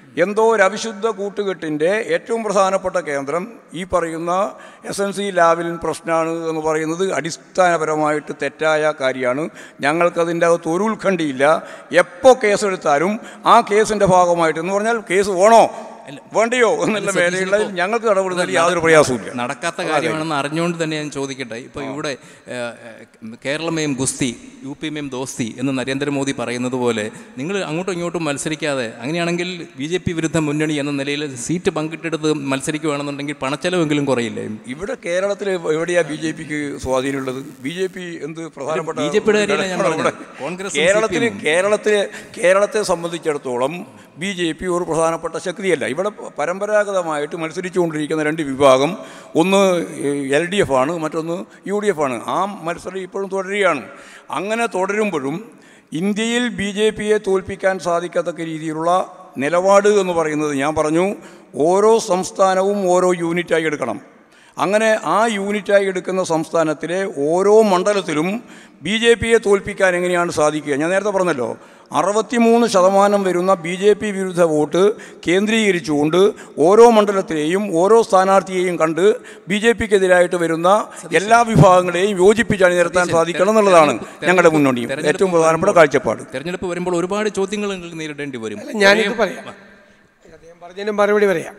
എന്തോ ഒരു അവിശുദ്ധ കൂട്ടുകെട്ടിൻ്റെ ഏറ്റവും പ്രധാനപ്പെട്ട കേന്ദ്രം ഈ പറയുന്ന എസ് എൻ സി ലാബിൽ പ്രശ്നമാണ് എന്ന് പറയുന്നത് അടിസ്ഥാനപരമായിട്ട് തെറ്റായ കാര്യമാണ് ഞങ്ങൾക്കതിൻ്റെ അകത്ത് ഒരു ഉത്കണ്ഠയില്ല എപ്പോൾ കേസെടുത്താലും ആ കേസിൻ്റെ ഭാഗമായിട്ട് എന്ന് പറഞ്ഞാൽ കേസ് വേണോ വേണ്ടയോ എന്നുള്ള മേലെയുള്ളതിൽ ഞങ്ങൾക്ക് ഇടപെടുന്നതിൽ യാതൊരു പ്രയാസവുമില്ല നടക്കാത്ത കാര്യമാണെന്ന് അറിഞ്ഞുകൊണ്ട് തന്നെ ഞാൻ ചോദിക്കട്ടെ ഇപ്പോൾ ഇവിടെ ഏഹ്, ഏഹ്, കേരളമേയും ഗുസ്തി യു പിമേയും ദോസ്തി എന്ന് നരേന്ദ്രമോദി പറയുന്നത് പോലെ നിങ്ങൾ അങ്ങോട്ടും ഇങ്ങോട്ടും മത്സരിക്കാതെ അങ്ങനെയാണെങ്കിൽ ബി ജെ പി വിരുദ്ധ മുന്നണി എന്ന നിലയിൽ സീറ്റ് പങ്കിട്ടെടുത്ത് മത്സരിക്കുകയാണെന്നുണ്ടെങ്കിൽ പണച്ചെലവെങ്കിലും കുറയില്ലേ ഇവിടെ കേരളത്തിൽ എവിടെയാ ബി ജെ പിക്ക് സ്വാധീനമുള്ളത് ബി ജെ പി എന്ത് പ്രധാനപ്പെട്ട ബി ജെ പിയുടെ കാര്യമല്ല ഞാൻ ഇവിടെ പറഞ്ഞത്. കോൺഗ്രസും കേരളത്തിൽ CPM ഉം. കേരളത്തിലെ കേരളത്തെ സംബന്ധിച്ചിടത്തോളം ബി ജെ പി ഒരു പ്രധാനപ്പെട്ട ശക്തിയല്ല ഇവിടെ പരമ്പരാഗതമായിട്ട് മത്സരിച്ചുകൊണ്ടിരിക്കുന്ന രണ്ട് വിഭാഗം ഒന്ന് എൽ ഡി എഫ് ആണ് മറ്റൊന്ന് യു ഡി എഫ് ആണ് ആ മത്സരം ഇപ്പോഴും തുടരുകയാണ് അങ്ങനെ തുടരുമ്പോഴും ഇന്ത്യയിൽ ബി ജെ പിയെ തോൽപ്പിക്കാൻ സാധിക്കത്തക്ക രീതിയിലുള്ള നിലപാട് എന്ന് പറയുന്നത് ഞാൻ പറഞ്ഞു ഓരോ സംസ്ഥാനവും ഓരോ യൂണിറ്റായി എടുക്കണം അങ്ങനെ ആ യൂണിറ്റായി എടുക്കുന്ന സംസ്ഥാനത്തിലെ ഓരോ മണ്ഡലത്തിലും ബി ജെ പിയെ തോൽപ്പിക്കാൻ എങ്ങനെയാണ് സാധിക്കുക ഞാൻ നേരത്തെ പറഞ്ഞല്ലോ അറുപത്തിമൂന്ന് ശതമാനം വരുന്ന ബി ജെ പി വിരുദ്ധ വോട്ട് കേന്ദ്രീകരിച്ചുകൊണ്ട് ഓരോ മണ്ഡലത്തിലെയും ഓരോ സ്ഥാനാർത്ഥിയെയും കണ്ട് ബി ജെ പിക്കെതിരായിട്ട് വരുന്ന എല്ലാ വിഭാഗങ്ങളെയും യോജിപ്പിച്ച് അണിനിരത്താൻ സാധിക്കണം എന്നുള്ളതാണ് ഞങ്ങളുടെ മുന്നണിയും ഏറ്റവും പ്രധാനപ്പെട്ട കാഴ്ചപ്പാട് തെരഞ്ഞെടുപ്പ് വരുമ്പോൾ ഒരുപാട് ചോദ്യങ്ങൾ നിങ്ങൾക്ക് നേരിടേണ്ടി വരും അല്ല, ഞാനിത് പറയാം അദ്ദേഹം പറഞ്ഞതിന് മറുപടി പറയാം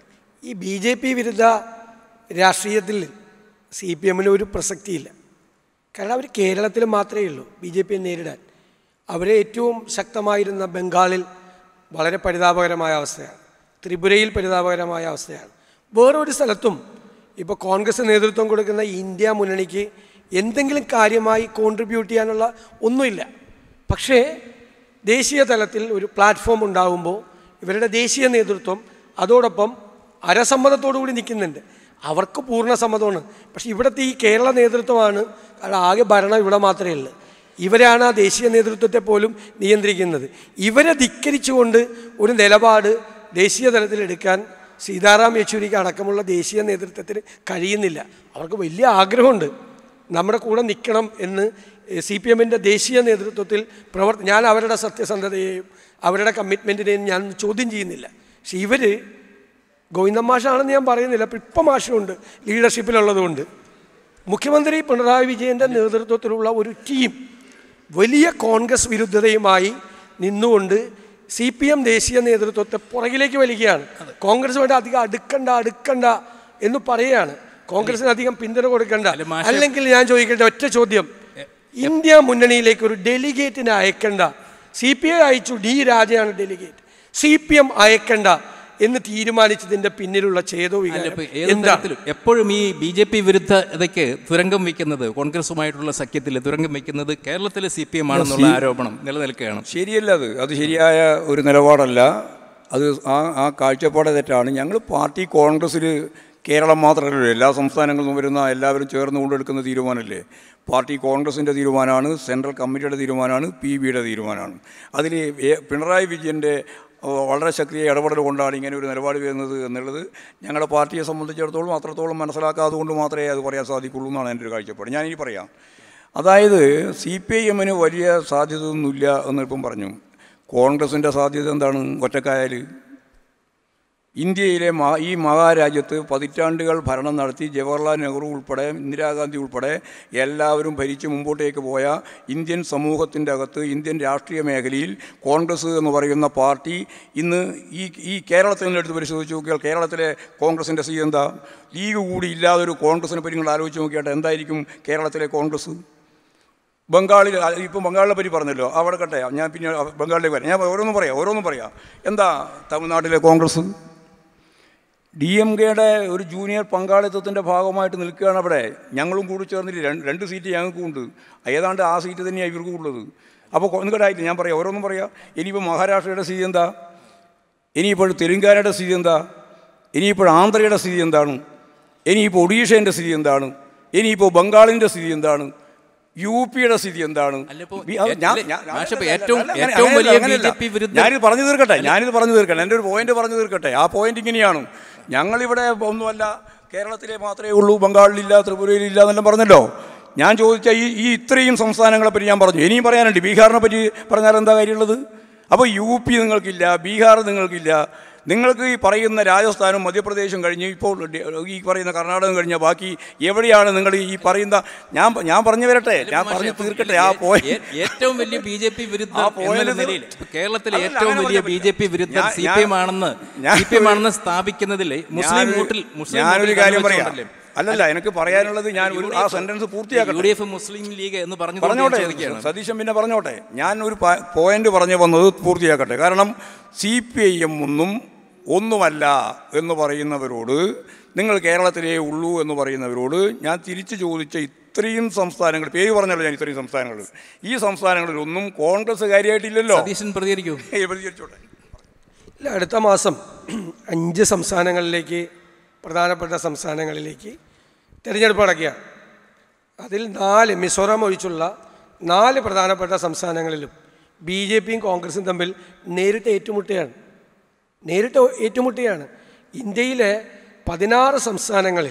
ഈ ബി ജെ പി വിരുദ്ധ രാഷ്ട്രീയത്തിൽ സി പി എമ്മിന് ഒരു പ്രസക്തിയില്ല കാരണം അവർ കേരളത്തിൽ മാത്രമേ ഉള്ളൂ ബി ജെ പിയെ നേരിടാൻ അവരെ ഏറ്റവും ശക്തമായിരുന്ന ബംഗാളിൽ വളരെ പരിതാപകരമായ അവസ്ഥയാണ് ത്രിപുരയിൽ പരിതാപകരമായ അവസ്ഥയാണ് വേറൊരു സ്ഥലത്തും ഇപ്പോൾ കോൺഗ്രസ് നേതൃത്വം കൊടുക്കുന്ന ഇന്ത്യ മുന്നണിക്ക് എന്തെങ്കിലും കാര്യമായി കോൺട്രിബ്യൂട്ട് ചെയ്യാനുള്ള ഒന്നുമില്ല പക്ഷേ ദേശീയ തലത്തിൽ ഒരു പ്ലാറ്റ്ഫോം ഉണ്ടാകുമ്പോൾ ഇവരുടെ ദേശീയ നേതൃത്വം അതോടൊപ്പം അരസമ്മതത്തോടു കൂടി നിൽക്കുന്നുണ്ട് അവർക്ക് പൂർണ്ണ സമ്മതമാണ് പക്ഷേ ഇവിടുത്തെ ഈ കേരള നേതൃത്വമാണ് കാരണം ആകെ ഭരണം ഇവിടെ മാത്രമേ ഉള്ളൂ ഇവരാണ് ആ ദേശീയ നേതൃത്വത്തെ പോലും നിയന്ത്രിക്കുന്നത് ഇവരെ ധിക്കരിച്ചുകൊണ്ട് ഒരു നിലപാട് ദേശീയ തലത്തിൽ എടുക്കാൻ സീതാറാം യെച്ചൂരിക്ക് അടക്കമുള്ള ദേശീയ നേതൃത്വത്തിന് കഴിയുന്നില്ല അവർക്ക് വലിയ ആഗ്രഹമുണ്ട് നമ്മുടെ കൂടെ നിൽക്കണം എന്ന് സി പി എമ്മിൻ്റെ ദേശീയ നേതൃത്വത്തിൽ പ്രവർത്തി ഞാൻ അവരുടെ സത്യസന്ധതയെയും അവരുടെ കമ്മിറ്റ്മെൻറ്റിനെയും ഞാൻ ചോദ്യം ചെയ്യുന്നില്ല പക്ഷെ ഇവർ ഗോവിന്ദൻ മാഷാണെന്ന് ഞാൻ പറയുന്നില്ല അപ്പം ഇപ്പം മാഷുണ്ട് ലീഡർഷിപ്പിലുള്ളതുകൊണ്ട് മുഖ്യമന്ത്രി പിണറായി വിജയൻ്റെ നേതൃത്വത്തിലുള്ള ഒരു ടീം വലിയ കോൺഗ്രസ് വിരുദ്ധതയുമായി നിന്നുകൊണ്ട് സി പി എം ദേശീയ നേതൃത്വത്തെ പുറകിലേക്ക് വലിക്കുകയാണ് കോൺഗ്രസുമായിട്ട് അധികം അടുക്കണ്ട അടുക്കണ്ട എന്ന് പറയുകയാണ് കോൺഗ്രസിന് അധികം പിന്തുണ കൊടുക്കണ്ട അല്ല, മാഷെ- അല്ലെങ്കിൽ ഞാൻ ചോദിക്കട്ടെ ഒറ്റ ചോദ്യം ഇന്ത്യ മുന്നണിയിലേക്ക് ഒരു ഡെലിഗേറ്റിനെ അയക്കണ്ട സി പി ഐ അയച്ചു ഡി രാജയാണ് ഡെലിഗേറ്റ് സി പി എം അയക്കണ്ട എന്ന് തീരുമാനിച്ചതിന്റെ പിന്നിലുള്ള ചേതോ അല്ല, ഇപ്പൊ വികാരം ഏത് എന്താ തരത്തിലും എപ്പോഴും ഈ ബി ജെ പി വിരുദ്ധതയ്ക്ക് തുരങ്കം വയ്ക്കുന്നത് കോൺഗ്രസുമായിട്ടുള്ള സഖ്യത്തിൽ തുരങ്കം വയ്ക്കുന്നത് കേരളത്തിലെ സി പി എം ആണെന്നുള്ള ആരോപണം നിലനിൽക്കുകയാണ് ശരിയല്ല അത് അത് ശരിയായ ഒരു നിലപാടല്ല അത് ആ ആ കാഴ്ചപ്പാട് തെറ്റാണ് ഞങ്ങൾ പാർട്ടി കോൺഗ്രസ്സിൽ കേരളം മാത്രമല്ലല്ലോ എല്ലാ സംസ്ഥാനങ്ങളിലും വരുന്ന എല്ലാവരും ചേർന്ന് കൊണ്ടെടുക്കുന്ന തീരുമാനമല്ലേ പാർട്ടി കോൺഗ്രസിൻ്റെ തീരുമാനമാണ് സെൻട്രൽ കമ്മിറ്റിയുടെ തീരുമാനമാണ് പി ബിയുടെ തീരുമാനമാണ് അതിൽ ഏ- പിണറായി വിജയൻ്റെ ഓ, വളരെ ശക്തിയായ ഇടപെടൽ കൊണ്ടാണ് ഇങ്ങനെ ഒരു നിലപാട് വരുന്നത് എന്നുള്ളത് ഞങ്ങളുടെ പാർട്ടിയെ സംബന്ധിച്ചിടത്തോളം അത്രത്തോളം മനസ്സിലാക്കാതെ കൊണ്ട് മാത്രമേ അത് പറയാൻ സാധിക്കുള്ളൂ എന്നാണ് എൻ്റെ ഒരു കാഴ്ചപ്പാട് ഞാനിനി പറയാം അതായത് സി പി ഐ എമ്മിന് വലിയ സാധ്യതയൊന്നുമില്ല എന്നിപ്പം പറഞ്ഞു കോൺഗ്രസിൻ്റെ സാധ്യത എന്താണ് ഒറ്റക്കായാൽ ഇന്ത്യയിലെ മഹാ ഈ മഹാരാജ്യത്ത് പതിറ്റാണ്ടുകൾ ഭരണം നടത്തി ജവഹർലാൽ നെഹ്റു ഉൾപ്പെടെ ഇന്ദിരാഗാന്ധി ഉൾപ്പെടെ എല്ലാവരും ഭരിച്ച് മുമ്പോട്ടേക്ക് പോയ ഇന്ത്യൻ സമൂഹത്തിൻ്റെ അകത്ത് ഇന്ത്യൻ രാഷ്ട്രീയ മേഖലയിൽ കോൺഗ്രസ് എന്ന് പറയുന്ന പാർട്ടി ഇന്ന് ഈ ഈ കേരളത്തിൽ നിന്ന് എടുത്ത് പരിശോധിച്ച് നോക്കിയാൽ കേരളത്തിലെ കോൺഗ്രസിൻ്റെ സ്ഥിതി എന്താ ലീഗ് കൂടി ഇല്ലാതെ ഒരു കോൺഗ്രസിനെ പറ്റി നിങ്ങൾ ആലോചിച്ച് നോക്കിയാട്ടെ എന്തായിരിക്കും കേരളത്തിലെ കോൺഗ്രസ് ബംഗാളിൽ ഇപ്പം ബംഗാളിനെ പറ്റി പറഞ്ഞല്ലോ അവിടെ കട്ടെ ഞാൻ പിന്നെ ബംഗാളിലേക്ക് വരാം ഞാൻ ഓരോന്നും പറയാം ഓരോന്നും പറയാം എന്താ തമിഴ്നാട്ടിലെ കോൺഗ്രസ് ഡി എം കെയുടെ ഒരു ജൂനിയർ പങ്കാളിത്തത്തിൻ്റെ ഭാഗമായിട്ട് നിൽക്കുകയാണ് അവിടെ ഞങ്ങളും കൂടി ചേർന്നിട്ട് രണ്ട് രണ്ട് സീറ്റ് ഞങ്ങൾക്കും ഉണ്ട് ഏതാണ്ട് ആ സീറ്റ് തന്നെയാണ് ഇവർക്കും ഉള്ളത് അപ്പോൾ ഒന്നുകൂടായിട്ട് ഞാൻ പറയാം ഓരോന്നും പറയാം ഇനിയിപ്പോൾ മഹാരാഷ്ട്രയുടെ സ്ഥിതി എന്താ ഇനിയിപ്പോൾ തെലുങ്കാനയുടെ സ്ഥിതി എന്താ ഇനിയിപ്പോൾ ആന്ധ്രയുടെ സ്ഥിതി എന്താണ് ഇനിയിപ്പോൾ ഒഡീഷേൻ്റെ സ്ഥിതി എന്താണ് ഇനിയിപ്പോൾ ബംഗാളിൻ്റെ സ്ഥിതി എന്താണ് യു പിയുടെ സ്ഥിതി എന്താണ് അല്ല, ഇപ്പോ ബി- അത് ഞാൻ- അല്ല, ഞാൻ- മാഷ് ഇപ്പോ അല്ല, ഏറ്റവും- അല്ല, അങ്ങനെ- ഏറ്റവും വലിയ അങ്ങനെയല്ല. BJP വിരുദ്ധ- ഞാനിത് പറഞ്ഞു തീർക്കട്ടെ ഞാനിത് പറഞ്ഞു തീർക്കട്ടെ എൻ്റെ ഒരു പോയിന്റ് പറഞ്ഞു തീർക്കട്ടെ ആ പോയിന്റ് ഇങ്ങനെയാണ് ഞങ്ങളിവിടെ ഒന്നുമല്ല കേരളത്തിലെ മാത്രമേ ഉള്ളൂ ബംഗാളിലില്ല ത്രിപുരയിലില്ല എന്നെല്ലാം പറഞ്ഞല്ലോ ഞാൻ ചോദിച്ച ഈ ഈ ഇത്രയും സംസ്ഥാനങ്ങളെ പറ്റി ഞാൻ പറഞ്ഞു ഇനിയും പറയാനുണ്ട് ബീഹാറിനെ പറ്റി പറഞ്ഞാൽ എന്താ കാര്യമുള്ളത് അപ്പോൾ യു പി നിങ്ങൾക്കില്ല ബീഹാർ നിങ്ങൾക്കില്ല നിങ്ങൾക്ക് ഈ പറയുന്ന രാജസ്ഥാനും മധ്യപ്രദേശും കഴിഞ്ഞ് ഇപ്പോൾ ഡി- ഈ പറയുന്ന കർണാടകം കഴിഞ്ഞ ബാക്കി എവിടെയാണ് നിങ്ങൾ ഈ പറയുന്ന ഞാൻ ഞാൻ പറഞ്ഞു വരട്ടെ ഞാൻ പറഞ്ഞു തീർക്കട്ടെ ആ പോയ ഏ- ഏറ്റവും വലിയ ബി ജെ പി വിരുദ്ധ ആ point എന്ന ഇത് നിലയിൽ ഇപ്പൊ കേരളത്തിലെ അല്ലല്ല, ഏറ്റവും അങ്ങനെ വലിയ പറയാൻ ബി ജെ പി വിരുദ്ധ ഞാൻ- സി പി എം ആണെന്ന് ഞാൻ- സി പി എം ആണെന്ന് സ്ഥാപിക്കുന്നതിൽ മുസ്ലിം ഞാനൊരു- വോട്ടിൽ മുസ്ലിം ഞാനൊരു വോട്ടിൽ കാര്യം പറയാം കണ്ണുവെച്ചുകൊണ്ടല്ലേ? അല്ലല്ല എനിക്ക് പറയാനുള്ളത് ഞാൻ ഒരു ആ സെന്റൻസ് യു പൂർത്തിയാക്കട്ടെ ഡി എഫ് മുസ്ലിം ലീഗ് എന്ന് പറഞ്ഞു പറഞ്ഞോട്ടെ ചോദിക്കുകയാണ് സതീശൻ പിന്നെ പറഞ്ഞോട്ടെ ഞാൻ ഒരു പോയിന്റ് പറഞ്ഞു വന്നത് പൂർത്തിയാക്കട്ടെ കാരണം സി പി ഐ എം ഒന്നും ഒന്നുമല്ല എന്ന് പറയുന്നവരോട് നിങ്ങൾ കേരളത്തിലേ ഉള്ളൂ എന്ന് പറയുന്നവരോട് ഞാൻ തിരിച്ചു ചോദിച്ച ഇത്രയും സംസ്ഥാനങ്ങൾ പേര് പറഞ്ഞല്ലോ ഞാൻ ഇത്രയും സംസ്ഥാനങ്ങൾ ഈ സംസ്ഥാനങ്ങളിലൊന്നും കോൺഗ്രസ് കാര്യമായിട്ടില്ലല്ലോ സതീശൻ പ്രതികരിക്കൂ ഏയ് പ്രതികരിച്ചോട്ടെ ഇല്ല അടുത്ത മാസം അഞ്ച് സംസ്ഥാനങ്ങളിലേക്ക് പ്രധാനപ്പെട്ട സംസ്ഥാനങ്ങളിലേക്ക് തിരഞ്ഞെടുപ്പ് നടക്കുകയാണ് അതിൽ നാല് മിസോറാം ഒഴിച്ചുള്ള നാല് പ്രധാനപ്പെട്ട സംസ്ഥാനങ്ങളിലും ബി ജെ പിയും കോൺഗ്രസും തമ്മിൽ നേരിട്ട് ഏറ്റുമുട്ടുകയാണ് നേരിട്ട് ഏറ്റുമുട്ടുകയാണ് ഇന്ത്യയിലെ പതിനാറ് സംസ്ഥാനങ്ങളിൽ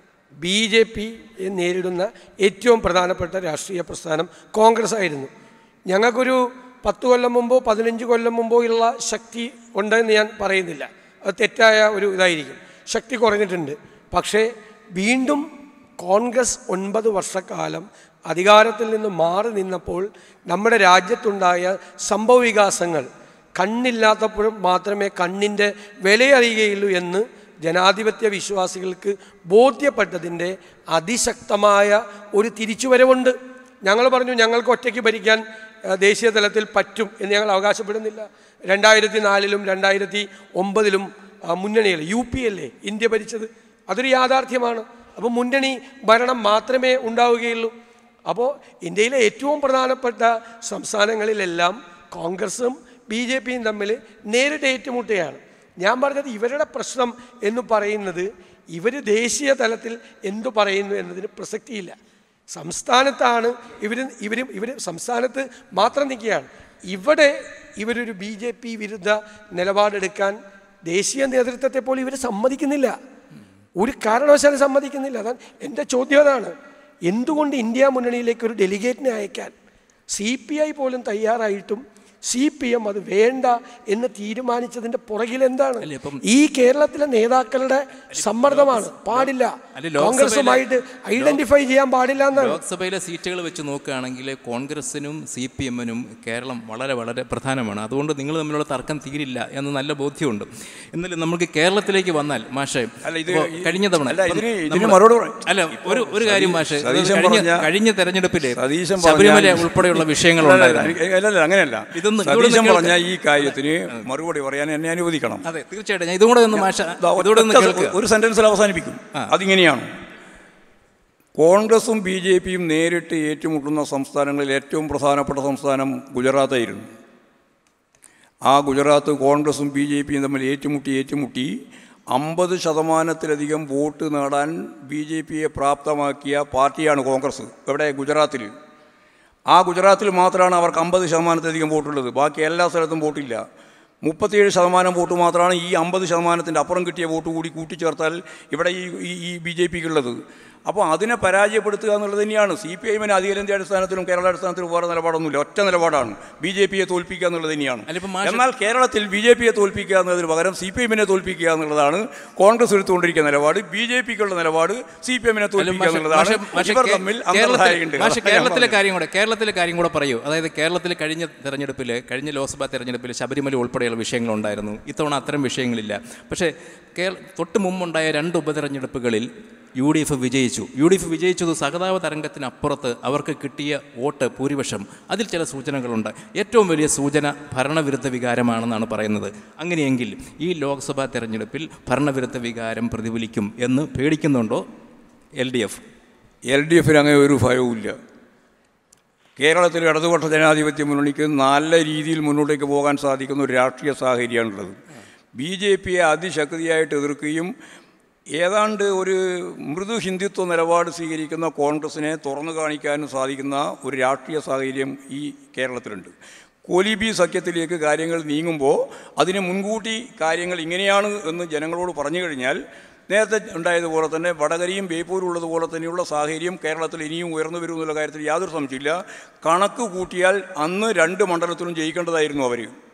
ബി ജെ പി നേരിടുന്ന ഏറ്റവും പ്രധാനപ്പെട്ട രാഷ്ട്രീയ പ്രസ്ഥാനം കോൺഗ്രസ് ആയിരുന്നു ഞങ്ങൾക്കൊരു പത്ത് കൊല്ലം മുമ്പോ പതിനഞ്ച് കൊല്ലം മുമ്പോ ഉള്ള ശക്തി ഉണ്ടെന്ന് ഞാൻ പറയുന്നില്ല അത് തെറ്റായ ഒരു ഇതായിരിക്കും ശക്തി കുറഞ്ഞിട്ടുണ്ട് പക്ഷേ വീണ്ടും കോൺഗ്രസ് ഒൻപത് വർഷക്കാലം അധികാരത്തിൽ നിന്ന് മാറി നിന്നപ്പോൾ നമ്മുടെ രാജ്യത്തുണ്ടായ സംഭവവികാസങ്ങൾ കണ്ണില്ലാത്തപ്പോഴും മാത്രമേ കണ്ണിൻ്റെ വിലയറിയുകയുള്ളൂ എന്ന് ജനാധിപത്യ വിശ്വാസികൾക്ക് ബോധ്യപ്പെട്ടതിൻ്റെ അതിശക്തമായ ഒരു തിരിച്ചുവരവുണ്ട് ഞങ്ങൾ പറഞ്ഞു ഞങ്ങൾക്ക് ഒറ്റയ്ക്ക് ഭരിക്കാൻ ആ, ദേശീയ തലത്തിൽ പറ്റും എന്ന് ഞങ്ങൾ അവകാശപ്പെടുന്നില്ല രണ്ടായിരത്തി നാലിലും രണ്ടായിരത്തി ഒമ്പതിലും മുന്നണിയിൽ യു പി അല്ലേ ഇന്ത്യ ഭരിച്ചത് അതൊരു യാഥാർത്ഥ്യമാണ് അപ്പോൾ മുന്നണി ഭരണം മാത്രമേ ഉണ്ടാവുകയുള്ളൂ അപ്പോൾ ഇന്ത്യയിലെ ഏറ്റവും പ്രധാനപ്പെട്ട സംസ്ഥാനങ്ങളിലെല്ലാം കോൺഗ്രസും ബി ജെ പിയും തമ്മിൽ നേരിട്ട് ഏറ്റുമുട്ടുകയാണ് ഞാൻ പറഞ്ഞത് ഇവരുടെ പ്രശ്നം എന്ന് പറയുന്നത് ഇവർ ദേശീയ തലത്തിൽ എന്തു പറയുന്നു എന്നതിന് പ്രസക്തിയില്ല സംസ്ഥാനത്താണ് ഇവർ ഇവർ ഇവർ സംസ്ഥാനത്ത് മാത്രം നിൽക്കുകയാണ് ഇവിടെ ഇവരൊരു ബി ജെ പി വിരുദ്ധ നിലപാടെടുക്കാൻ ദേശീയ നേതൃത്വത്തെ പോലും ഇവർ സമ്മതിക്കുന്നില്ല ഒരു കാരണവശാലും സമ്മതിക്കുന്നില്ല അതാണ് എൻ്റെ ചോദ്യം അതാണ് എന്തുകൊണ്ട് ഇന്ത്യ മുന്നണിയിലേക്ക് ഒരു ഡെലിഗേറ്റിനെ അയക്കാൻ സി പി ഐ പോലും തയ്യാറായിട്ടും സി പി എം അത് വേണ്ട എന്ന് തീരുമാനിച്ചതിന്റെ പുറകിൽ എന്താണ് അല്ല, ഇപ്പം- ഈ കേരളത്തിലെ നേതാക്കളുടെ സമ്മർദ്ദമാണ് പാടില്ല അല്ല, ലോക്സഭയിലെ- കോൺഗ്രസുമായിട്ട് ഐഡന്റിഫൈ ചെയ്യാൻ പാടില്ല എന്നാണ് ലോക്സഭയിലെ സീറ്റുകൾ വെച്ച് നോക്കുകയാണെങ്കിൽ കോൺഗ്രസിനും സി പി എമ്മിനും കേരളം വളരെ വളരെ പ്രധാനമാണ് അതുകൊണ്ട് നിങ്ങൾ തമ്മിലുള്ള തർക്കം തീരില്ല എന്ന് നല്ല ബോധ്യമുണ്ട് എന്നാലും നമുക്ക് കേരളത്തിലേക്ക് വന്നാൽ മാഷെ അല്ല, ഇത് ഇപ്പോ ഈ- കഴിഞ്ഞ തവണ അല്ല, ഇപ്പം ഇതിന് ഇതിന് നമ്മള്- മറുപടി പറ- അല്ല ഒരു ഒരു കാര്യം മാഷെ ഇത് സതീശൻ കഴിഞ്ഞ പറഞ്ഞ- കഴിഞ്ഞ തെരഞ്ഞെടുപ്പില് സതീശൻ ശബരിമല പറഞ്ഞ- ഉൾപ്പെടെയുള്ള അല്ല, വിഷയങ്ങളുണ്ടായിരുന്നു അല്ല, അല്ല, അല്ല, അങ്ങനെയല്ല ഇതൊന്ന് സതീശൻ ഇവിടുന്ന് പറഞ്ഞ ഈ കാര്യത്തിന് മറുപടി പറയാൻ എന്നെ അനുവദിക്കണം അതെ തീർച്ചയായിട്ടും ഞാൻ ഇതും കൂടെ ഒന്ന് മാഷ ദാ ഇതുകൂടെ ഒന്ന് ഒറ്റ കേൾക്കുക ഒരു സെന്റൻസിൽ അവസാനിപ്പിക്കും അതിങ്ങനെയാണ് കോൺഗ്രസും ബി ജെ പിയും നേരിട്ട് ഏറ്റുമുട്ടുന്ന സംസ്ഥാനങ്ങളിൽ ഏറ്റവും പ്രധാനപ്പെട്ട സംസ്ഥാനം ഗുജറാത്തായിരുന്നു ആ ഗുജറാത്ത് കോൺഗ്രസും ബി ജെ പിയും തമ്മിൽ ഏറ്റുമുട്ടി ഏറ്റുമുട്ടി അമ്പത് ശതമാനത്തിലധികം വോട്ട് നേടാൻ ബി ജെ പിയെ പ്രാപ്തമാക്കിയ പാർട്ടിയാണ് കോൺഗ്രസ് ഇവിടെ ഗുജറാത്തിൽ ആ ഗുജറാത്തിൽ മാത്രമാണ് അവർക്ക് അമ്പത് ശതമാനത്തിലധികം വോട്ടുള്ളത് ബാക്കി എല്ലാ സ്ഥലത്തും വോട്ടില്ല മുപ്പത്തിയേഴ് ശതമാനം വോട്ട് മാത്രമാണ് ഈ അമ്പത് ശതമാനത്തിൻ്റെ അപ്പുറം കിട്ടിയ വോട്ട് കൂടി കൂട്ടിച്ചേർത്താൽ ഇവിടെ ഈ ഈ- ഈ ബി ജെ പിക്കുള്ളത് അപ്പോൾ അതിനെ പരാജയപ്പെടുത്തുക എന്നുള്ളത് തന്നെയാണ് സി പി ഐഎമ്മിന് അഖിലേന്ത്യാ അടിസ്ഥാനത്തിലും കേരള അടിസ്ഥാനത്തിലും വേറെ നിലപാടൊന്നുമില്ല ഒറ്റ നിലപാടാണ് ബി ജെ പിയെ തോൽപ്പിക്കുക എന്നുള്ളത് തന്നെയാണ് അല്ല, ഇപ്പം മാഷ് എന്നാൽ കേരളത്തിൽ ബി ജെ പിയെ തോൽപ്പിക്കുക എന്നതിന് പകരം സി പി എമ്മിനെ തോൽപ്പിക്കുക എന്നുള്ളതാണ് കോൺഗ്രസ് എടുത്തുകൊണ്ടിരിക്കുന്ന നിലപാട് ബി ജെ പിക്കുള്ള നിലപാട് സി പി എമ്മിനെ അല്ല, തോൽപ്പിക്കുക മാഷെ- എന്നുള്ളതാണ് മാഷെ- മാഷെ ഇവർ കേ- തമ്മിൽ കേരളത്തിലെ- അന്തർധാരയുണ്ട് മാഷെ അതാണ് ഞാൻ കേരളത്തിലെ പറഞ്ഞത്. കാര്യം കൂടെ കേരളത്തിലെ കാര്യം കൂടെ പറയൂ അതായത് കേരളത്തിൽ കഴിഞ്ഞ തെരഞ്ഞെടുപ്പിൽ കഴിഞ്ഞ ലോക്സഭാ തെരഞ്ഞെടുപ്പിൽ ശബരിമല ഉൾപ്പെടെയുള്ള വിഷയങ്ങളുണ്ടായിരുന്നു ഇത്തവണ അത്തരം വിഷയങ്ങളില്ല പക്ഷേ കേരള തൊട്ട് മുമ്പുണ്ടായ രണ്ട് ഉപതെരഞ്ഞെടുപ്പുകളിൽ യു ഡി എഫ് വിജയിച്ചു യു ഡി എഫ് വിജയിച്ചത് സഹതാപ തരംഗത്തിനപ്പുറത്ത് അവർക്ക് കിട്ടിയ വോട്ട് ഭൂരിപക്ഷം അതിൽ ചില സൂചനകളുണ്ട് ഏറ്റവും വലിയ സൂചന ഭരണവിരുദ്ധ വികാരമാണെന്നാണ് പറയുന്നത് അങ്ങനെയെങ്കിൽ ഈ ലോക്സഭാ തെരഞ്ഞെടുപ്പിൽ ഭരണവിരുദ്ധ വികാരം പ്രതിഫലിക്കും എന്ന് പേടിക്കുന്നുണ്ടോ L D F L D എഫിന് അങ്ങനെ ഒരു ഭയവുമില്ല കേരളത്തിൽ ഇടതുപക്ഷ ജനാധിപത്യ മുന്നണിക്ക് നല്ല രീതിയിൽ മുന്നോട്ടേക്ക് പോകാൻ സാധിക്കുന്ന ഒരു രാഷ്ട്രീയ സാഹചര്യമാണുള്ളത് ബി ജെ പിയെ അതിശക്തിയായിട്ട് എതിർക്കുകയും ഏതാണ്ട് ഒരു മൃദു ഹിന്ദുത്വ നിലപാട് സ്വീകരിക്കുന്ന കോൺഗ്രസിനെ തുറന്നു കാണിക്കാനും സാധിക്കുന്ന ഒരു രാഷ്ട്രീയ സാഹചര്യം ഈ കേരളത്തിലുണ്ട് കോലിബി സഖ്യത്തിലേക്ക് കാര്യങ്ങൾ നീങ്ങുമ്പോൾ അതിന് മുൻകൂട്ടി കാര്യങ്ങൾ ഇങ്ങനെയാണ് എന്ന് ജനങ്ങളോട് പറഞ്ഞു കഴിഞ്ഞാൽ നേരത്തെ ഉണ്ടായതുപോലെ തന്നെ വടകരയും ബേപ്പൂരും ഉള്ളതുപോലെ തന്നെയുള്ള സാഹചര്യം കേരളത്തിൽ ഇനിയും ഉയർന്നു വരും എന്നുള്ള കാര്യത്തിൽ യാതൊരു സംശയമില്ല കണക്ക് കൂട്ടിയാൽ അന്ന് രണ്ട് മണ്ഡലത്തിലും ജയിക്കേണ്ടതായിരുന്നു അവർ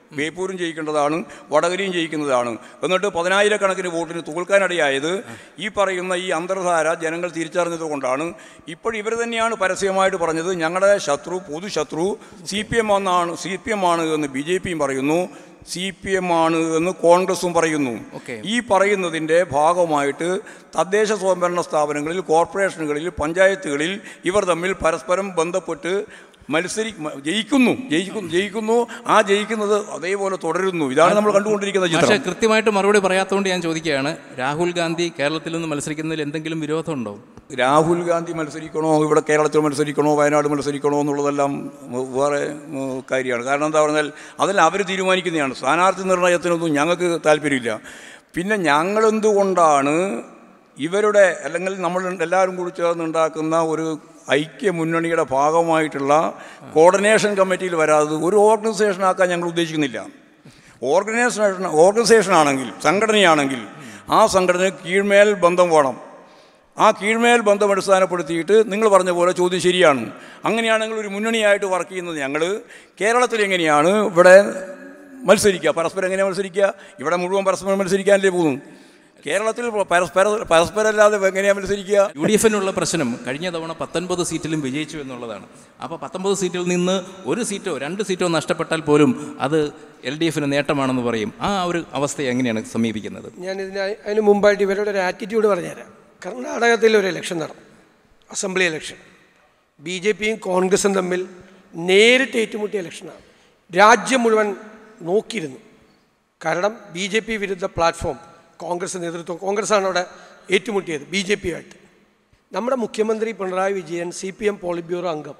ബേപ്പൂരും ജയിക്കേണ്ടതാണ് വടകരയും ജയിക്കുന്നതാണ് എന്നിട്ട് പതിനായിരക്കണക്കിന് വോട്ടിന് തോൽക്കാനിടയായത് ഈ പറയുന്ന ഈ അന്തർധാര ജനങ്ങൾ തിരിച്ചറിഞ്ഞത് കൊണ്ടാണ് ഇപ്പോൾ ഇവർ തന്നെയാണ് പരസ്യമായിട്ട് പറഞ്ഞത് ഞങ്ങളുടെ ശത്രു പൊതുശത്രു സി പി എം എന്നാണ് സി പി എം ആണ് എന്ന് ബി ജെ പിയും പറയുന്നു സി പി എം ആണ് എന്ന് കോൺഗ്രസും പറയുന്നു ഓക്കെ. ഈ പറയുന്നതിൻ്റെ ഭാഗമായിട്ട് തദ്ദേശ സ്വയംഭരണ സ്ഥാപനങ്ങളിൽ കോർപ്പറേഷനുകളിൽ പഞ്ചായത്തുകളിൽ ഇവർ തമ്മിൽ പരസ്പരം ബന്ധപ്പെട്ട് മത്സരി മ- ജയിക്കുന്നു ജയിക്കുന്നു ജയിക്കുന്നു ആ ജയിക്കുന്നത് അതേപോലെ തുടരുന്നു ഇതാണ് നമ്മൾ കണ്ടുകൊണ്ടിരിക്കുന്ന പക്ഷേ ചിത്രം കൃത്യമായിട്ട് മറുപടി പറയാത്തതുകൊണ്ട് ഞാൻ ചോദിക്കുകയാണ് രാഹുൽ ഗാന്ധി കേരളത്തിൽ നിന്ന് മത്സരിക്കുന്നതിൽ എന്തെങ്കിലും വിരോധമുണ്ടോ രാഹുൽ ഗാന്ധി മത്സരിക്കണോ ഇവിടെ കേരളത്തിൽ മത്സരിക്കണോ വയനാട് മത്സരിക്കണോ എന്നുള്ളതെല്ലാം ഉം, വേറെ ഉം, കാര്യമാണ് കാരണം എന്താ പറഞ്ഞാൽ അതെല്ലാം അവർ തീരുമാനിക്കുന്നതാണ് സ്ഥാനാർത്ഥി നിർണയത്തിനൊന്നും ഞങ്ങൾക്ക് താല്പര്യമില്ല പിന്നെ ഞങ്ങളെന്തുകൊണ്ടാണ് ഇവരുടെ അല്ലെങ്കിൽ നമ്മൾ എല്ലാവരും കൂടി ചേർന്നുണ്ടാക്കുന്ന ഒരു ഐക്യ മുന്നണിയുടെ ഭാഗമായിട്ടുള്ള കോർഡിനേഷൻ കമ്മിറ്റിയിൽ വരാതെ ഒരു ഓർഗനൈസേഷനാക്കാൻ ഞങ്ങൾ ഉദ്ദേശിക്കുന്നില്ല ഓർഗനൈസേഷൻ ഓർഗനൈസേഷൻ ആണെങ്കിൽ സംഘടനയാണെങ്കിൽ ആ സംഘടന കീഴ്മേൽ ബന്ധം വേണം ആ കീഴ്മേൽ ബന്ധം അടിസ്ഥാനപ്പെടുത്തിയിട്ട് നിങ്ങൾ പറഞ്ഞ പോലെ ചോദ്യം ശരിയാണ് അങ്ങനെയാണെങ്കിൽ ഒരു മുന്നണിയായിട്ട് വർക്ക് ചെയ്യുന്നത് ഞങ്ങൾ കേരളത്തിൽ എങ്ങനെയാണ് ഇവിടെ മത്സരിക്കുക പരസ്പരം എങ്ങനെയാണ് മത്സരിക്കുക ഇവിടെ മുഴുവൻ പരസ്പരം മത്സരിക്കാനല്ലേ പോകുന്നു കേരളത്തിൽ പരസ്പര പരസ്പരമല്ലാതെ എങ്ങനെയാണ് മത്സരിക്കുക യു ഡി എഫിനുള്ള പ്രശ്നം കഴിഞ്ഞ തവണ പത്തൊൻപത് സീറ്റിലും വിജയിച്ചു എന്നുള്ളതാണ് അപ്പോൾ പത്തൊമ്പത് സീറ്റിൽ നിന്ന് ഒരു സീറ്റോ രണ്ട് സീറ്റോ നഷ്ടപ്പെട്ടാൽ പോലും അത് എൽ ഡി എഫിന് നേട്ടമാണെന്ന് പറയും ആ ഒരു അവസ്ഥയെ എങ്ങനെയാണ് സമീപിക്കുന്നത് ഞാൻ ഇതിന് അതിന് മുമ്പായിട്ട് ഇവരുടെ ഒരു ആറ്റിറ്റ്യൂഡ് പറഞ്ഞുതരാം കർണാടകത്തിൽ ഒരു ഇലക്ഷൻ നടന്നു അസംബ്ലി ഇലക്ഷൻ ബി ജെ പിയും കോൺഗ്രസും തമ്മിൽ നേരിട്ട് ഏറ്റുമുട്ടിയ ഇലക്ഷനാണ് രാജ്യം മുഴുവൻ നോക്കിയിരുന്നു കാരണം ബി ജെ പി വിരുദ്ധ പ്ലാറ്റ്ഫോം കോൺഗ്രസ് നേതൃത്വം കോൺഗ്രസ്സാണ് അവിടെ ഏറ്റുമുട്ടിയത് ബി ജെ പിയുമായിട്ട് നമ്മുടെ മുഖ്യമന്ത്രി Pinarayi Vijayan C P M politburo അംഗം